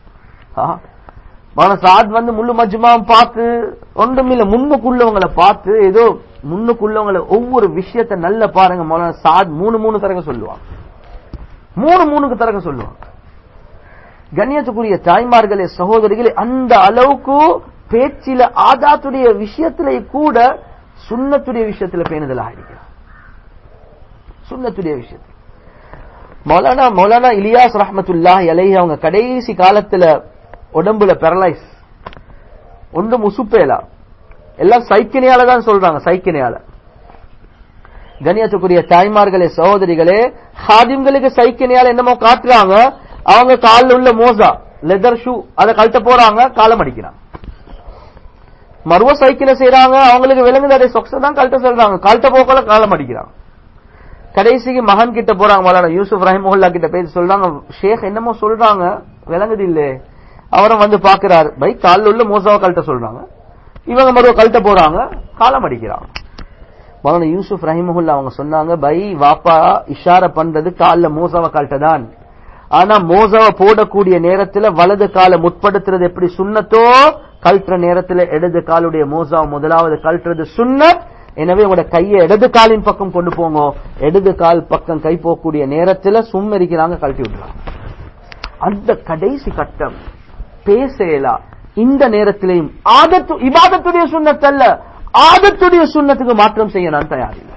S1: மௌலான சாத் வந்து முள்ளு மஜ்மா பார்த்து ஒன்றும் இல்ல முன்னுக்குள்ளவங்களை பார்த்து ஏதோ முன்னுக்குள்ளவங்களை ஒவ்வொரு விஷயத்த நல்ல பாருங்க மௌலான சாத் மூணு மூணு தரங்க சொல்லுவாங்க மூணு மூணுக்கு தரங்க சொல்லுவாங்க கண்ணியத்துக்குரிய தாய்மார்களே சகோதரிகளே அந்த அளவுக்கு பேச்சில ஆதாத்துடைய விஷயத்திலே கூட சுண்ணத்துடைய விஷயத்துல பேணுதல் ஆகிருக்கிறார் சுண்ணத்துடைய விஷயத்தில் மௌலானா மௌலானா இலியாஸ் ரஹமத்துல்லாஹ் அலை அவங்க கடைசி காலத்துல உடம்புல பெரலைஸ் ஒன்றும் உசுப்பேலா எல்லாம் சைக்கினையால தான் சொல்றாங்க சைக்கினையால கண்ணியத்துக்குரிய தாய்மார்களே சகோதரிகளே ஹாதிம்களுக்கு சைக்கினையால என்னமோ காட்டுறாங்க அவங்க காலில் உள்ள மோசா லெதர் ஷூ அதை கழட்ட போறாங்க காலம் அடிக்கிறாங்க மருவ சைக்கிள செய்யறாங்க அவங்களுக்கு விலங்குது அதே சொக்ஸ தான் கழட்ட சொல்றாங்க கழட்ட போக்கல காலம் அடிக்கிறாங்க கடைசிக்கு மகன் கிட்ட போறாங்க மௌலானா யூசுப் ரஹிமுல்லா கிட்ட பேசி சொல்றாங்க ஷேக் என்னமோ சொல்றாங்க விளங்குது இல்லே அவரும் வந்து பாக்குறாரு பை காலில் உள்ள மோசாவை கழட்ட சொல்றாங்க இவங்க மறுவ கழட்ட போறாங்க காலம் அடிக்கிறாங்க மௌலானா யூசுப் ரஹிமுல்லா அவங்க சொன்னாங்க பை வாப்பா இஷார பண்றது காலில் மோசாவை கழட்ட தான் ஆனா மோசாவை போடக்கூடிய நேரத்துல வலது காலை முற்படுத்துறது எப்படி சுண்ணத்தோ கழற்ற நேரத்துல இடது காலுடைய மோசா முதலாவது கழற்றுறது சுண்ணத் எனவே உங்களோட கையை இடது காலின் பக்கம் கொண்டு போங்க இடது கால் பக்கம் கை போகக்கூடிய நேரத்துல சும்மரிக்கிறாங்க கழட்டி விடுறாங்க அந்த கடைசி கட்டம் பேசலா இந்த நேரத்திலையும் ஆதத்து இபாதத்துடைய சுண்ணத்தல்ல ஆதத்துடைய சுண்ணத்துக்கு மாற்றம் செய்ய நான் தயாரில்லை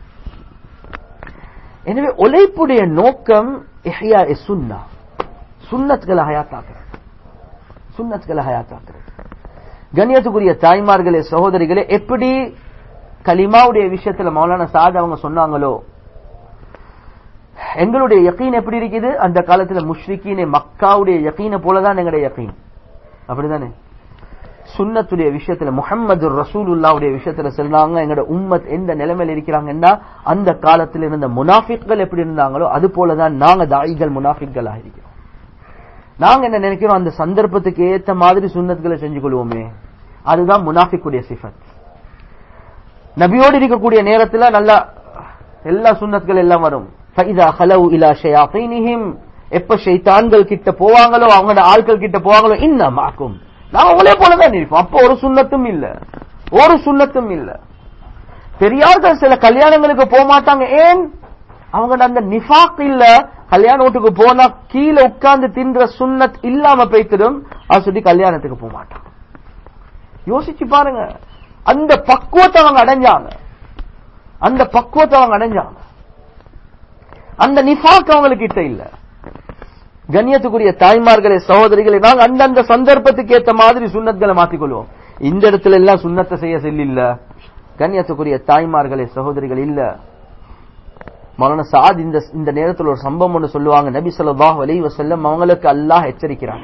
S1: எனவே உழைப்புடைய நோக்கம் இஹ்யா சுன்னா சுண்ணத்களை ஹயாத்தாக்குறது சுண்ணத்களை ஹயாத்தாக்குறது கண்ணியத்துக்குரிய தாய்மார்களே சகோதரிகளே எப்படி கலிமாவுடைய விஷயத்துல மௌலான சாத் அவங்க சொன்னாங்களோ எங்களுடைய யக்கீன் எப்படி இருக்குது அந்த காலத்துல முஷ்ரிக்கீனே மக்காவுடைய யக்கீனை போலதான் எங்களுடைய யக்கீன் அப்படிதானே சுண்ணத்துடைய விஷயத்துல முகம்மது ரசூலுல்லாவுடைய விஷயத்துல சொல்றாங்க எங்களோட உம்மத் எந்த நிலைமையில இருக்கிறாங்கன்னா அந்த காலத்தில் இருந்த முனாஃபிக்கள் எப்படி இருந்தாங்களோ அது போலதான் நாங்க தாயிகள் முனாஃபிக்கள் இருக்கிறோம் நாங்க என்ன நினைக்கிறோம் அந்த சந்தர்ப்பத்துக்கு ஏத்த மாதிரி சுண்ணத்துகளை செஞ்சு கொள்வோமே அதுதான் முனாஃபிக்குடைய சிஃபத் நபியோடு இருக்கக்கூடிய நேரத்துல நல்லா எல்லா சுண்ணத்துகள் எல்லாம் வரும் ஃபைதா ஹலவு இலா ஷயாத்தீனிஹிம் எப்ப ஷைத்தான்கள் கிட்ட போவாங்களோ அவங்களோட ஆட்கள் கிட்ட போவாங்களோ இன்னமாக்கும் நான் உங்களே போலதான் இருப்போம் அப்போ ஒரு சுண்ணத்தும் இல்ல ஒரு சுண்ணத்தும் இல்ல பெரியார்கள் சில கல்யாணங்களுக்கு போக மாட்டாங்க ஏன் அவங்க அந்த நிஃபாக் இல்ல கல்யாண வீட்டுக்கு போனா கீழே உட்கார்ந்து தின்ற சுண்ணத் இல்லாம போய்த்திடும் அது சொல்லி கல்யாணத்துக்கு போக மாட்டாங்க யோசிச்சு பாருங்க அந்த பக்குவத்தை அவங்க அடைஞ்சாங்க அந்த பக்குவத்தை அவங்க அடைஞ்சாங்க அந்த நிஃபாக் அவங்களுக்கு கிட்ட இல்ல கண்ணியத்துக்குரிய தாய்மார்களே சகோதரிகளை நாங்க அந்தந்த சந்தர்ப்பத்துக்கு ஏத்த மாதிரி சுண்ணத்களை மாத்திக்கொள்வோம் இந்த இடத்துல எல்லாம் சுண்ணத்தை செய்ய செல்லில்ல கண்ணியத்துக்குரிய தாய்மார்களே சகோதரிகள் இல்ல மௌலான சாத் இந்த இந்த நேரத்தில் ஒரு சம்பவம் ஒன்று சொல்லுவாங்க நபி ஸல்லல்லாஹு அலைஹி வஸல்லம் அவங்களுக்கு அல்லாஹ் எச்சரிக்கிறான்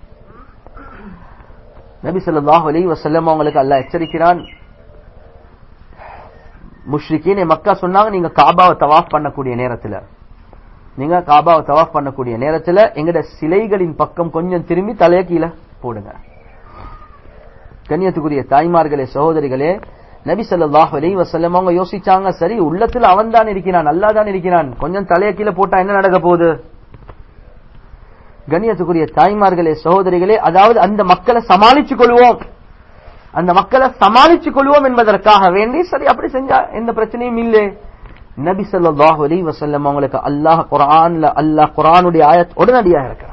S1: நபி ஸல்லல்லாஹு அலைஹி வஸல்லம் அவங்களுக்கு அல்லாஹ் எச்சரிக்கிறான் முஷ்ரிக்கீன் மக்கா சொன்னாங்க நீங்க காபாவை தவாஃப் பண்ணக்கூடிய நேரத்துல நீங்க காபாவை தவாஃப் பண்ணக்கூடிய நேரத்துல எங்கட சிலைகளின் பக்கம் கொஞ்சம் திரும்பி தலைய கீழே போடுங்க கண்ணியத்துக்குரிய தாய்மார்களே சகோதரிகளே நபி ஸல்லல்லாஹு அலைஹி வஸல்லம் அவங்க யோசிச்சாங்க சரி உள்ளத்துல அவன் தான் இருக்கிறான் நல்லா தான் இருக்கிறான் கொஞ்சம் தலைய கீழே போட்டா என்ன நடக்க போகுது கண்ணியத்துக்குரிய தாய்மார்களே சகோதரிகளே அதாவது அந்த மக்களை சமாளிச்சு கொள்வோம் அந்த மக்களை சமாளிச்சு கொள்வோம் என்பதற்காக வேண்டி சரி அப்படி செஞ்சா எந்த பிரச்சனையும் இல்லை நபி ஸல்லல்லாஹு அலைஹி வஸல்லம் அவங்களுக்கு அல்லாஹ் குர்ஆன்ல அல்லாஹ் குர்ஆனுடைய ஆயத் உடனடியாக இருக்கிறான்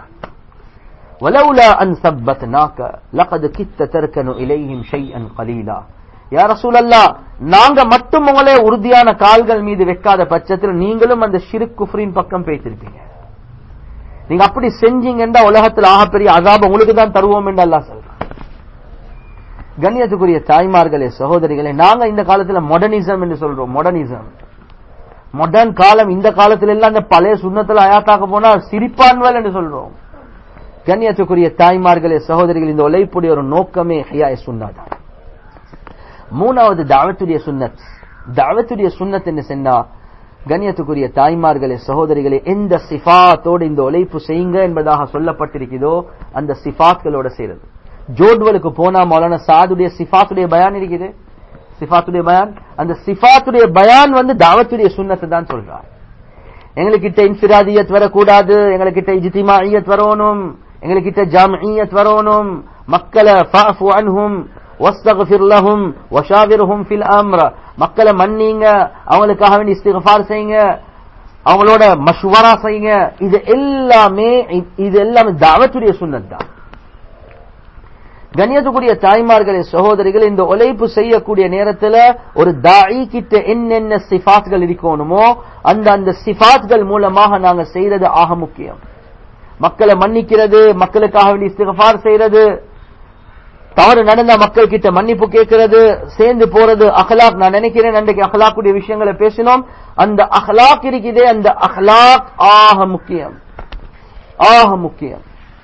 S1: ولولا ان ثبتناك لقد كدت تركن اليهم شيئا قليلا யார் ரசூலல்லா நாங்க மட்டும் உங்களே உறுதியான கால்கள் மீது வைக்காத பட்சத்தில் நீங்களும் அந்த ஷிருக் குஃப்ரின் பக்கம் பேய்த்திருப்பீங்க நீங்க அப்படி செஞ்சீங்கன்னா உலகத்தில் ஆகப்பெரிய அதாப உங்களுக்கு தான் தருவோம் என்று அல்லாஹ் சொல்றான் கண்ணியத்துக்குரிய தாய்மார்களே சகோதரிகளே நாங்க இந்த காலத்துல மாடர்னிசம் என்று சொல்றோம் மாடர்னிசம் மாடர்ன் காலம் இந்த காலத்துல எல்லாம் அந்த பழைய சுண்ணத்துல அயாத்தாக்க போனா சிரிப்பான்வல் என்று சொல்றோம் கண்ணியத்துக்குரிய தாய்மார்களே சகோதரிகள் இந்த உழைப்புடைய ஒரு நோக்கமே ஹியாய சுண்ணாதான் மூணாவது தாவத்துடைய சுன்னத் தாவத்துடைய சுன்னத் என்று சொன்னா கண்ணியத்துக்குரிய தாய்மார்களே சகோதரிகளே எந்த சிஃபாத்தோடு இந்த உழைப்பு செய்யுங்க என்பதாக சொல்லப்பட்டிருக்கிறதோ அந்த சிஃபாத்களோட செய்யறது ஜோட்வலுக்கு போனா மௌலான சாதுடைய சிஃபாத்துடைய பயான் இருக்குது சிஃபாத்துடைய பயான் அந்த சிஃபாத்துடைய பயான் வந்து தாவத்துடைய சுண்ணத்தை தான் சொல்றார் எங்களுக்கிட்ட இன்ஃபிராதியத் வரக்கூடாது எங்களுக்கிட்ட இஜ்திமாயியத் வரணும் எங்களுக்கிட்ட ஜாமியத் வரணும் மக்களை ஃபஅஃபு அன்ஹும் வஸ்தக்ஃபிர் லஹும் வஷாவிர்ஹும் ஃபில் அம்ர மக்களை மன்னிங்க அவங்களுக்காக வேண்டி இஸ்திக்ஃபார் செய்யுங்க அவங்களோட மஷ்வரா செய்யுங்க இது எல்லாமே இது எல்லாமே தாவத்துடைய சுன்னத் தான் கண்ணியத்துக்குரிய தாய்மார்களே சகோதரிகள் இந்த உழைப்பு செய்யக்கூடிய நேரத்துல ஒரு தாயி கிட்ட என்னென்ன சிஃபாத்கள் இருக்கணுமோ அந்த அந்த சிஃபாத்கள் மூலமாக நாங்க செய்யறது ஆக முக்கியம் மக்களை மன்னிக்கிறது மக்களுக்காக வேண்டி இஸ்திகஃபார் செய்யறது தவறு நடந்த மக்கள் கிட்ட மன்னிப்பு கேட்கிறது சேர்ந்து போறது அஹ்லாக் நான் நினைக்கிறேன் அன்றைக்கு அஹ்லாக்குடைய விஷயங்களை பேசினோம் அந்த அஹ்லாக் இருக்குதே அந்த அஹ்லாக் ஆக முக்கியம் ஆக முக்கியம்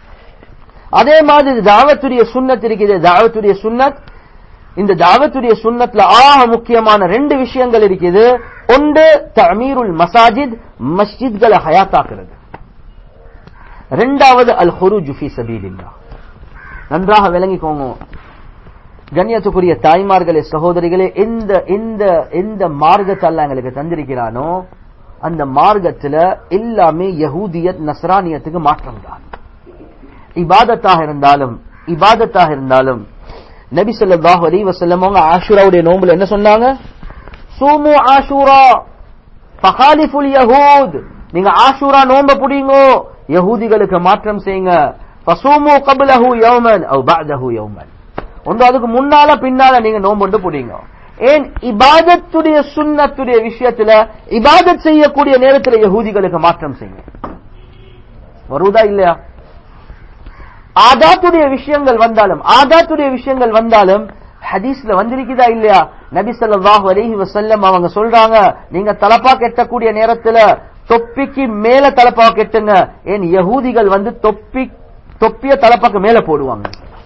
S1: அதே மாதிரி தாவத்துடைய சுண்ணத் இருக்குது தாவத்துடைய சுண்ணத் இந்த தாவத்துடைய சுண்ணத்துல ஆக முக்கியமான ரெண்டு விஷயங்கள் இருக்குது ஒன்று தமீருல் மசாஜித் மஸ்ஜித்களை ஹயாத்தாக்குறது ரெண்டாவது அல் ஹுருஜ் ஃபி சபீலில்லா நன்றாக விளங்கிக்கோங்க கண்ணியத்துக்குரிய தாய்மார்களே சகோதரிகளே எந்த எந்த எந்த மார்க்கத்தை அல்ல எங்களுக்கு தந்திருக்கிறானோ அந்த மார்க்கத்துல எல்லாமே யகூதியத் நஸ்ரானியத்துக்கு மாற்றம் தான் இபாதத்தாக இருந்தாலும் இபாதத்தாக இருந்தாலும் நபி ஸல்லல்லாஹு அலைஹி வஸல்லம் அவங்க ஆஷுராவுடைய நோம்புல என்ன சொன்னாங்க சூமு ஆஷூரா ஃபகாலிஃபுல் யஹூத் நீங்க ஆஷூரா நோம்ப புடிங்கோ யஹூதிகளுக்கு மாற்றம் செய்யுங்க ஃபசூமு கப்லஹு யௌமன் அவ் பஅதஹு யௌமன் ஒன்று அதுக்கு முன்னால பின்னால நீங்க நோம்பு புடிங்க ஏன் இபாதத்துடைய சுன்னத்துடைய விஷயத்துல இபாதத் செய்யக்கூடிய நேரத்துல யஹூதிகளுக்கு மாற்றம் செய்யுங்க வருவதா இல்லையா ஆதாத்துடைய விஷயங்கள் வந்தாலும் ஆதாத்துடைய விஷயங்கள் வந்தாலும் ஹதீஸ்ல வந்திருக்குதா இல்லையா நபி ஸல்லல்லாஹு அலைஹி வஸல்லம் அவங்க சொல்றாங்க நீங்க தலப்பா கெட்டக்கூடிய நேரத்துல தொப்பிக்கு மேல தலப்பா கெட்டுங்க ஏன் யகூதிகள் வந்து தொப்பி தொப்பிய தலப்பாக்கு மேல போடுவாங்க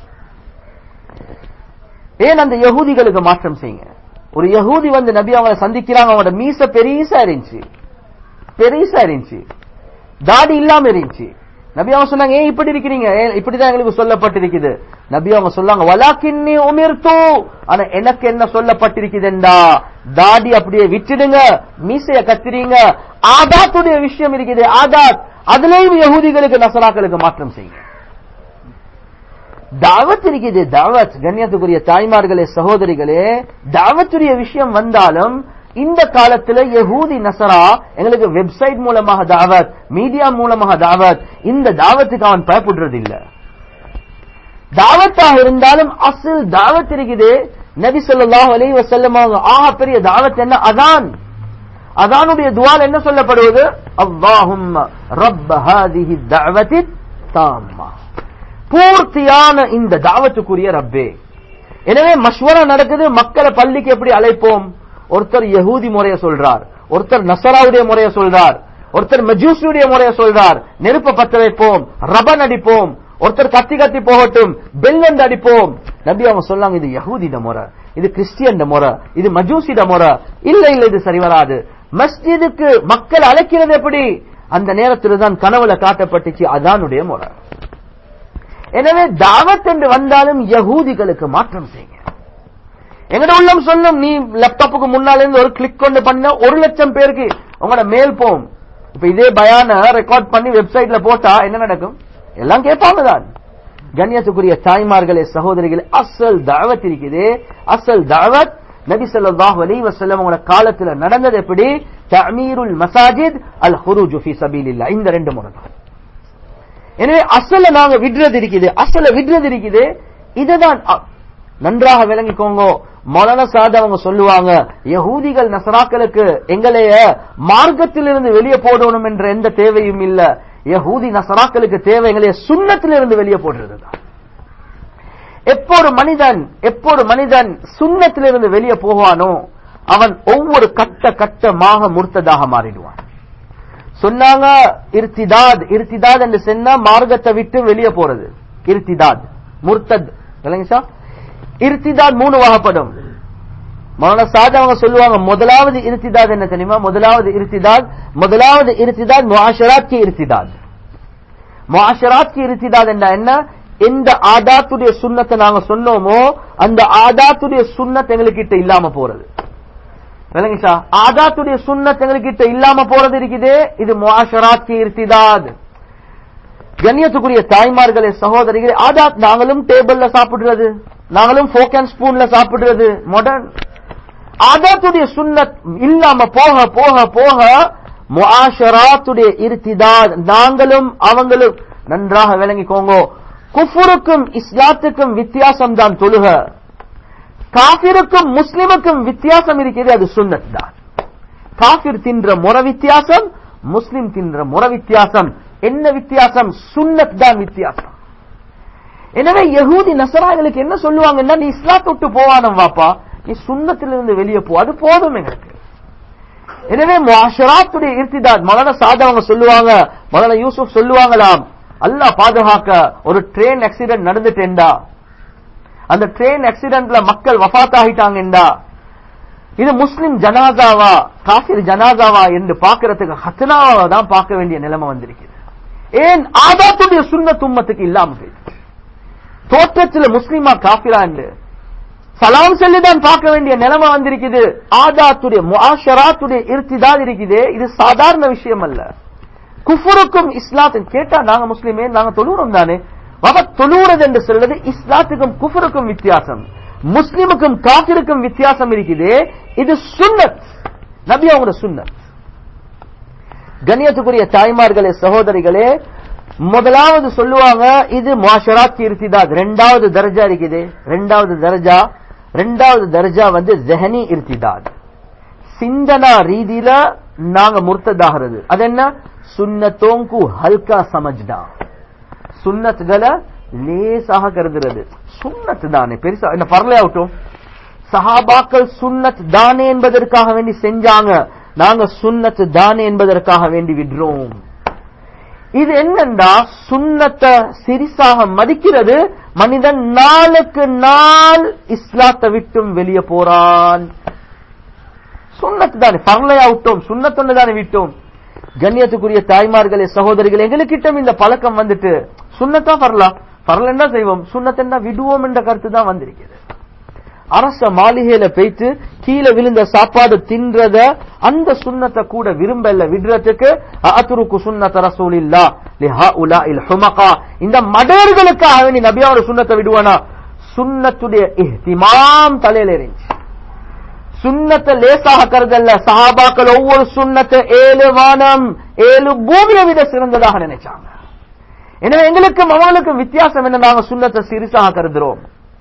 S1: ஏன் அந்த யகூதிகளுக்கு மாற்றம் செய்யுங்க ஒரு யகூதி வந்து நபி அவங்களை சந்திக்கிறாங்க அவங்களோட மீச பெரியசா இருந்துச்சு பெரியசா இருந்துச்சு தாடி இல்லாம இருந்துச்சு நபி அவங்க சொன்னாங்க ஏன் இப்படி இருக்கிறீங்க ஏன் இப்படிதான் எங்களுக்கு சொல்லப்பட்டிருக்குது நபி அவங்க சொன்னாங்க வலாக்கின்னி உமிர்த்து ஆனா எனக்கு என்ன சொல்லப்பட்டிருக்குதுண்டா தாடி அப்படியே விட்டுடுங்க மீசைய கத்திரீங்க ஆதாத்துடைய விஷயம் இருக்குது ஆதாத் அதுலயும் யகூதிகளுக்கு நசராக்களுக்கு மாற்றம் செய்யுங்க தாவத் இருக்குது தாவத் கண்ணியத்துக்குரிய தாய்மார்களே சகோதரிகளே தாவத்துடைய விஷயம் வந்தாலும் இந்த காலத்துல யகூதி நசரா எங்களுக்கு வெப்சைட் மூலமாக தாவத் மீடியா மூலமாக தாவத் இந்த தாவத்துக்கு அவன் பயப்படுறது இல்ல தாவத்தாக இருந்தாலும் அசில் தாவத் இருக்குது நபி ஸல்லல்லாஹு அலைஹி வஸல்லம் அவங்க ஆக பெரிய தாவத் என்ன அதான் அதானுடைய துவால் என்ன சொல்லப்படுவது அல்லாஹும்ம ரப்ப ஹாதிஹி தஅவதி தாம்மா பூர்த்தியான இந்த தாவத்துக்குரிய ரப்பே எனவே மஷ்வரா நடக்குது மக்களை பள்ளிக்கு எப்படி அழைப்போம் ஒருத்தர் யகூதி முறைய சொல்றார் ஒருத்தர் நசராவுடைய முறைய சொல்றார் ஒருத்தர் மெஜூசியுடைய முறைய சொல்றார் நெருப்ப பத்த வைப்போம் ரபன் அடிப்போம் ஒருத்தர் கத்தி கத்தி போகட்டும் பெல்லண்ட் அடிப்போம் நபி அவங்க சொல்லாங்க இது யகூதிட முறை இது கிறிஸ்டியன் முறை இது மஜூசிட முறை இல்ல இல்ல இது சரி வராது மஸ்ஜிதுக்கு மக்கள் அழைக்கிறது எப்படி அந்த நேரத்தில் தான் கனவுல காட்டப்பட்டுச்சு அதானுடைய முறை எனவே தாவத் என்று வந்தாலும் யகூதிகளுக்கு மாற்றம் செய்யுங்க எங்கட உள்ளம் சொல்லும் நீ லேப்டாப்புக்கு முன்னால இருந்து ஒரு கிளிக் கொண்டு பண்ண ஒரு லட்சம் பேருக்கு உங்களோட மேல் போம் இப்ப இதே பயான ரெக்கார்ட் பண்ணி வெப்சைட்ல போட்டா என்ன நடக்கும் எல்லாம் கேட்பாங்க தான் கண்ணியத்துக்குரிய தாய்மார்களே சகோதரிகளே அசல் தாவத் இருக்குது அசல் தாவத் நபி ஸல்லல்லாஹு அலைஹி வஸல்லம் உங்களோட காலத்துல நடந்தது எப்படி தமீருல் மசாஜித் அல் ஹுரூஜ் ஃபீ சபீலில்லாஹ் இந்த ரெண்டு முறை தான் எனவே அசல நாங்க விடுறது இருக்குது அசல விடுறது இருக்குது இதுதான் நன்றாக விளங்கிக்கோங்க மௌலானா சாத் அவங்க சொல்லுவாங்க யகூதிகள் நசராக்களுக்கு எங்களைய மார்க்கத்திலிருந்து வெளியே போடணும் என்ற எந்த தேவையும் இல்ல யகூதி நசராக்களுக்கு தேவை எங்களைய சுண்ணத்திலிருந்து வெளியே போடுறதுதான் எப்போ ஒரு மனிதன் எப்போ ஒரு மனிதன் சுண்ணத்திலிருந்து வெளியே போவானோ அவன் ஒவ்வொரு கட்ட கட்டமாக முர்த்ததாக மாறிடுவான் சொன்னாங்க இருத்திதாத் இருத்திதாத் என்று சொன்னா மார்க்கத்தை விட்டு வெளியே போறது இருத்திதாத் முர்த்தத் இல்லைங்க சார் இருத்திதாத் மூணு வகைப்படும் மௌலானா சாத் அவங்க சொல்லுவாங்க முதலாவது இருத்திதாத் என்ன தெரியுமா முதலாவது இருத்திதாத் முதலாவது இருத்திதாத் முஆஷராத் கி இருத்திதாத் முஆஷராத் கி இருத்திதாத் என்ன என்ன எந்த ஆதாத்துடைய சுண்ணத்தை நாங்க சொன்னோமோ அந்த ஆதாத்துடைய சுண்ணத் எங்ககிட்ட இல்லாம போறது விளங்க சார் ஆதாத்துடைய சுண்ணத் எங்ககிட்ட இல்லாம போறது இருக்குதே இது முஆஷராத் கி இருத்திதாத் கண்ணியத்துக்குரிய தாய்மார்களே சகோதரிகளே ஆதாத் நாங்களும் டேபிள்ல சாப்பிடுறது நாங்களும் ஃபோக் அண்ட் ஸ்பூன்ல சாப்பிடுறது மாடர்ன் ஆதாத்துடைய சுண்ணத் இல்லாம போக போக போக முஆஷராத்துடைய இருத்திதாத் நாங்களும் அவங்களும் நன்றாக விளங்கிக்கோங்க குஃபுருக்கும் இஸ்லாத்துக்கும் வித்தியாசம் தான் தொழுக காபிருக்கும் முஸ்லிமுக்கும் வித்தியாசம் இருக்கிறது அது சுன்னத் தான் காபிர் தின்ற முறை வித்தியாசம் முஸ்லிம் தின்ற முறை வித்தியாசம் என்ன வித்தியாசம் சுன்னத் தான் வித்தியாசம் எனவே யகூதி நசராய்களுக்கு என்ன சொல்லுவாங்கன்னா நீ இஸ்லாத்தை விட்டு போவானம் வாப்பா நீ சுண்ணத்திலிருந்து வெளியே போ அது போதும் எங்களுக்கு எனவே முஷராத்துடைய இருத்திதாத் மலன சாதவங்க சொல்லுவாங்க மலன யூசுப் சொல்லுவாங்களாம் அல்லாஹ் பாதுகாக்க ஒரு ட்ரெயின் ஆக்சிடென்ட் நடந்துட்டேன்டா அந்த ட்ரெயின் ஆக்சிடென்ட்ல மக்கள் வஃத் ஆகிட்டாங்கடா இது முஸ்லிம் ஜனாசாவா காசிர் ஜனாசாவா என்று பார்க்கறதுக்கு ஹத்னாவா தான் பார்க்க வேண்டிய நிலைமை வந்திருக்கிறது ஏன் ஆதாத்துடைய சுண்ண தும்மத்துக்கு இல்லாம போயிடுச்சு தோற்றத்துல முஸ்லிமா காபிரா என்று சலாம் சொல்லிதான் பார்க்க வேண்டிய நிலைமை வந்திருக்குது ஆதாத்துடைய முஆஷராத்துடைய இருத்திதான் இருக்குது இது சாதாரண விஷயம் அல்ல குஃபுருக்கும் இஸ்லாத்துக்கும் கேட்டா நாங்க முஸ்லிமே நாங்க தொழுறோம் தானே அவ தொழுறது என்று சொல்றது இஸ்லாத்துக்கும் குஃபுருக்கும் வித்தியாசம் முஸ்லிமுக்கும் காபிருக்கும் வித்தியாசம் இருக்குது இது சுன்னத் நபி அவங்களோட சுன்னத் கண்ணியத்துக்குரிய தாய்மார்களே சகோதரிகளே முதலாவது சொல்லுவாங்க இது மாஷராத் இருத்திதாத் ரெண்டாவது தர்ஜா இருக்குது ரெண்டாவது தர்ஜா ரெண்டாவது தர்ஜா வந்து ஜெஹனி இருத்திதாத் சிந்தனா ரீதியில நாங்க முர்த்ததாகிறது அது என்ன சுன்னத்தோங்கு ஹல்கா சமஜ்னா சுன்னத்துகளை லேசாக கருதுறது சுன்னத் தானே பெருசா என்ன பரல ஆகட்டும் சஹாபாக்கள் சுன்னத் தானே என்பதற்காக வேண்டி செஞ்சாங்க நாங்க சுன்னத் தானே என்பதற்காக வேண்டி விடுறோம் இது என்னண்டா சுண்ணத்தை சிறிசாக மதிக்கிறது மனிதன் நாளுக்கு நாள் இஸ்லாத்தை விட்டும் வெளியே போறான் சுண்ணத்து தானே பரலையா விட்டோம் சுண்ணத்தொன்னு தானே விட்டோம் கண்ணியத்துக்குரிய தாய்மார்களே சகோதரிகள் எங்களுக்கிட்டம் இந்த பழக்கம் வந்துட்டு சுண்ணத்தா பரலாம் பரல என்ன செய்வோம் சுண்ணத்தென்னா விடுவோம் என்ற கருத்து தான் வந்திருக்கிறது அரச மாளிகையில போயிட்டு கீழே விழுந்த சாப்பாடு தின்றத அந்த சுண்ணத்தை கூட விரும்பல விடுறதுக்கு அத்துருக்கு சுண்ணத்த ரசூலில்லா லிஹா உலா இல் ஹுமகா இந்த மடர்களுக்காக வேண்டி நபியாவோட சுண்ணத்தை விடுவானா சுண்ணத்துடைய இஹ்திமாம் தலையில இருந்துச்சு சுண்ணத்தை லேசாக கருதல்ல சஹாபாக்கள் ஒவ்வொரு சுண்ணத்தை ஏழு வானம் ஏழு பூமியை விட சிறந்ததாக நினைச்சாங்க எனவே எங்களுக்கும் அவங்களுக்கும் வித்தியாசம் என்ன நாங்க சுண்ணத்தை சிறிசாக கருதுறோம்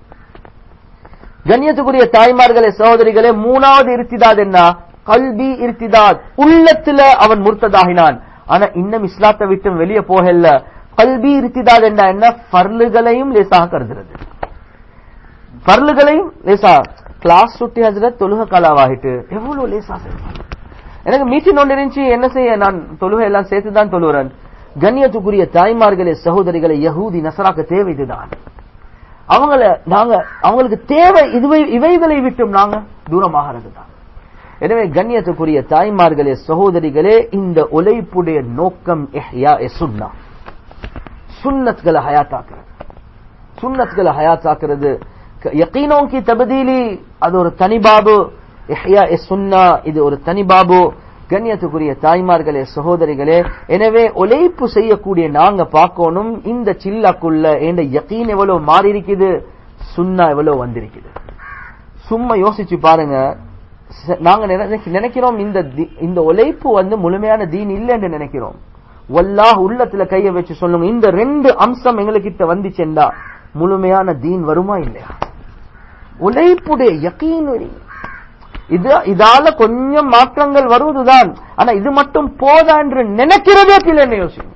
S1: கண்ணியத்துக்குரிய தாய்மார்களே சகோதரிகளே மூணாவது இருத்திதாத் என்ன கல்வி இருத்திதாத் உள்ளத்துல அவன் முர்த்ததாகினான் ஆனா இன்னும் இஸ்லாத்தை விட்டு வெளியே போகல கல்வி இருத்திதாத் என்ன என்ன பர்லுகளையும் லேசாக கருதுறது பர்லுகளையும் லேசா கிளாஸ் சுட்டி ஹசரத் தொழுக காலாவாகிட்டு எவ்வளவு லேசா செய்வாங்க எனக்கு மீட்டிங் ஒன்று இருந்துச்சு என்ன செய்ய நான் தொழுகை எல்லாம் சேர்த்து தான் தொழுகிறேன் கண்ணியத்துக்குரிய தாய்மார்களே சகோதரிகளை யகூதி நசராக்க தேவை இதுதான் அவங்கள நாங்க அவங்களுக்கு தேவை இதுவை இவைகளை விட்டும் நாங்க தூரமாகிறது தான் எனவே கண்ணியத்துக்குரிய தாய்மார்களே சகோதரிகளே இந்த உழைப்புடைய நோக்கம் சுன்னா சுன்னத்களை ஹயாத்தாக்குறது சுன்னத்களை ஹயாத்தாக்குறது யக்கீனோं की தபதீலி அது ஒரு தனி பாபு இஹ்யா சுன்னா இது ஒரு தனி பாபு கண்ணியத்துக்குரிய தாய்மார்களே சகோதரிகளே எனவே உழைப்பு செய்யக்கூடிய நாங்க பார்க்கணும் இந்த சில்லாக்குள்ள என்ற யக்கீன் எவ்வளவு மாறி இருக்குது சுண்ணா எவ்வளவு வந்திருக்குது சும்மா யோசிச்சு பாருங்க நாங்க நினைக்கிறோம் இந்த இந்த உழைப்பு வந்து முழுமையான தீன் இல்லை என்று நினைக்கிறோம் வல்லாஹ் உள்ளத்துல கைய வச்சு சொல்லுங்க இந்த ரெண்டு அம்சம் எங்களுக்கிட்ட வந்துச்சேண்டா முழுமையான தீன் வருமா இல்லையா உழைப்புடைய யக்கீன் இது இதால கொஞ்சம் மாற்றங்கள் வருவதுதான் ஆனா இது மட்டும் போதா என்று நினைக்கிறதே என்ன யோசிக்கும்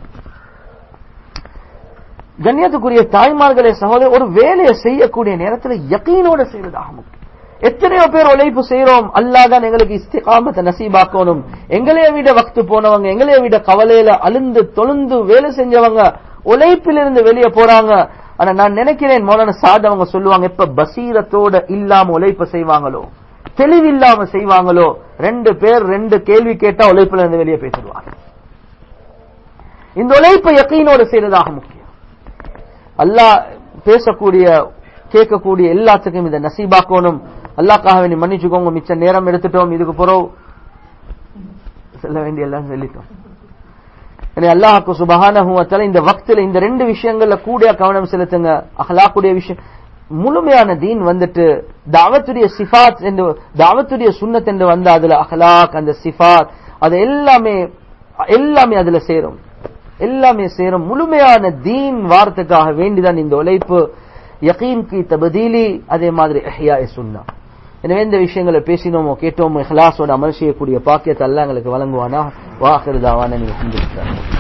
S1: கண்ணியத்துக்குரிய தாய்மார்களே சகோதரர் ஒரு வேலையை செய்யக்கூடிய நேரத்தில் யக்கீனோட செய்வதாக முக்கியம் எத்தனையோ பேர் உழைப்பு செய்யறோம் அல்லாதான் எங்களுக்கு இஸ்திகாமத்தை நசீபாக்கணும் எங்களைய விட வக்து போனவங்க எங்களைய விட கவலையில அழுந்து தொழுந்து வேலை செஞ்சவங்க உழைப்பிலிருந்து வெளியே போறாங்க ஆனா நான் நினைக்கிறேன் மௌலான சாத் அவங்க சொல்லுவாங்க எப்ப பசீரத்தோட இல்லாம உழைப்பு செய்வாங்களோ தெளிவில்லாம செய்வாங்களோ ரெண்டு பேர் ரெண்டு கேள்வி கேட்டா உழைப்புல இருந்து வெளியே பேசிடுவாங்க இந்த உழைப்பை யக்கீனோட செய்யறதாக முக்கியம் அல்லாஹ் பேசக்கூடிய கேட்கக்கூடிய எல்லாத்துக்கும் இதை நசீபாக்கணும் அல்லாக்காக வேண்டி மன்னிச்சுக்கோங்க மிச்ச நேரம் எடுத்துட்டோம் இதுக்கு பிறகு சொல்ல வேண்டிய எல்லாம் சொல்லிட்டோம் அல்லாஹாக்கு சுபகான இந்த வக்தில இந்த ரெண்டு விஷயங்கள்ல கூட கவனம் செலுத்துங்க அஹ்லாக்குடைய விஷயம் முழுமையான தீன் வந்துட்டு தாவத்துடைய சிஃபாத் என்று தாவத்துடைய சுண்ணத் என்று வந்து அதுல அஹ்லாக் அந்த சிஃபாத் அது எல்லாமே எல்லாமே அதுல சேரும் எல்லாமே சேரும் முழுமையான தீன் வார்த்தைக்காக வேண்டிதான் இந்த உழைப்பு யகீன் கி தபதீலி அதே மாதிரி எஹ்யா சுன்னா எனவே இந்த விஷயங்களை பேசினோமோ கேட்டோமோ இஹ்லாஸோட அமல் செய்யக்கூடிய பாக்கியத்தை அல்ல எங்களுக்கு வழங்குவானா வாஹிருதாவான நீங்க செஞ்சிருக்காங்க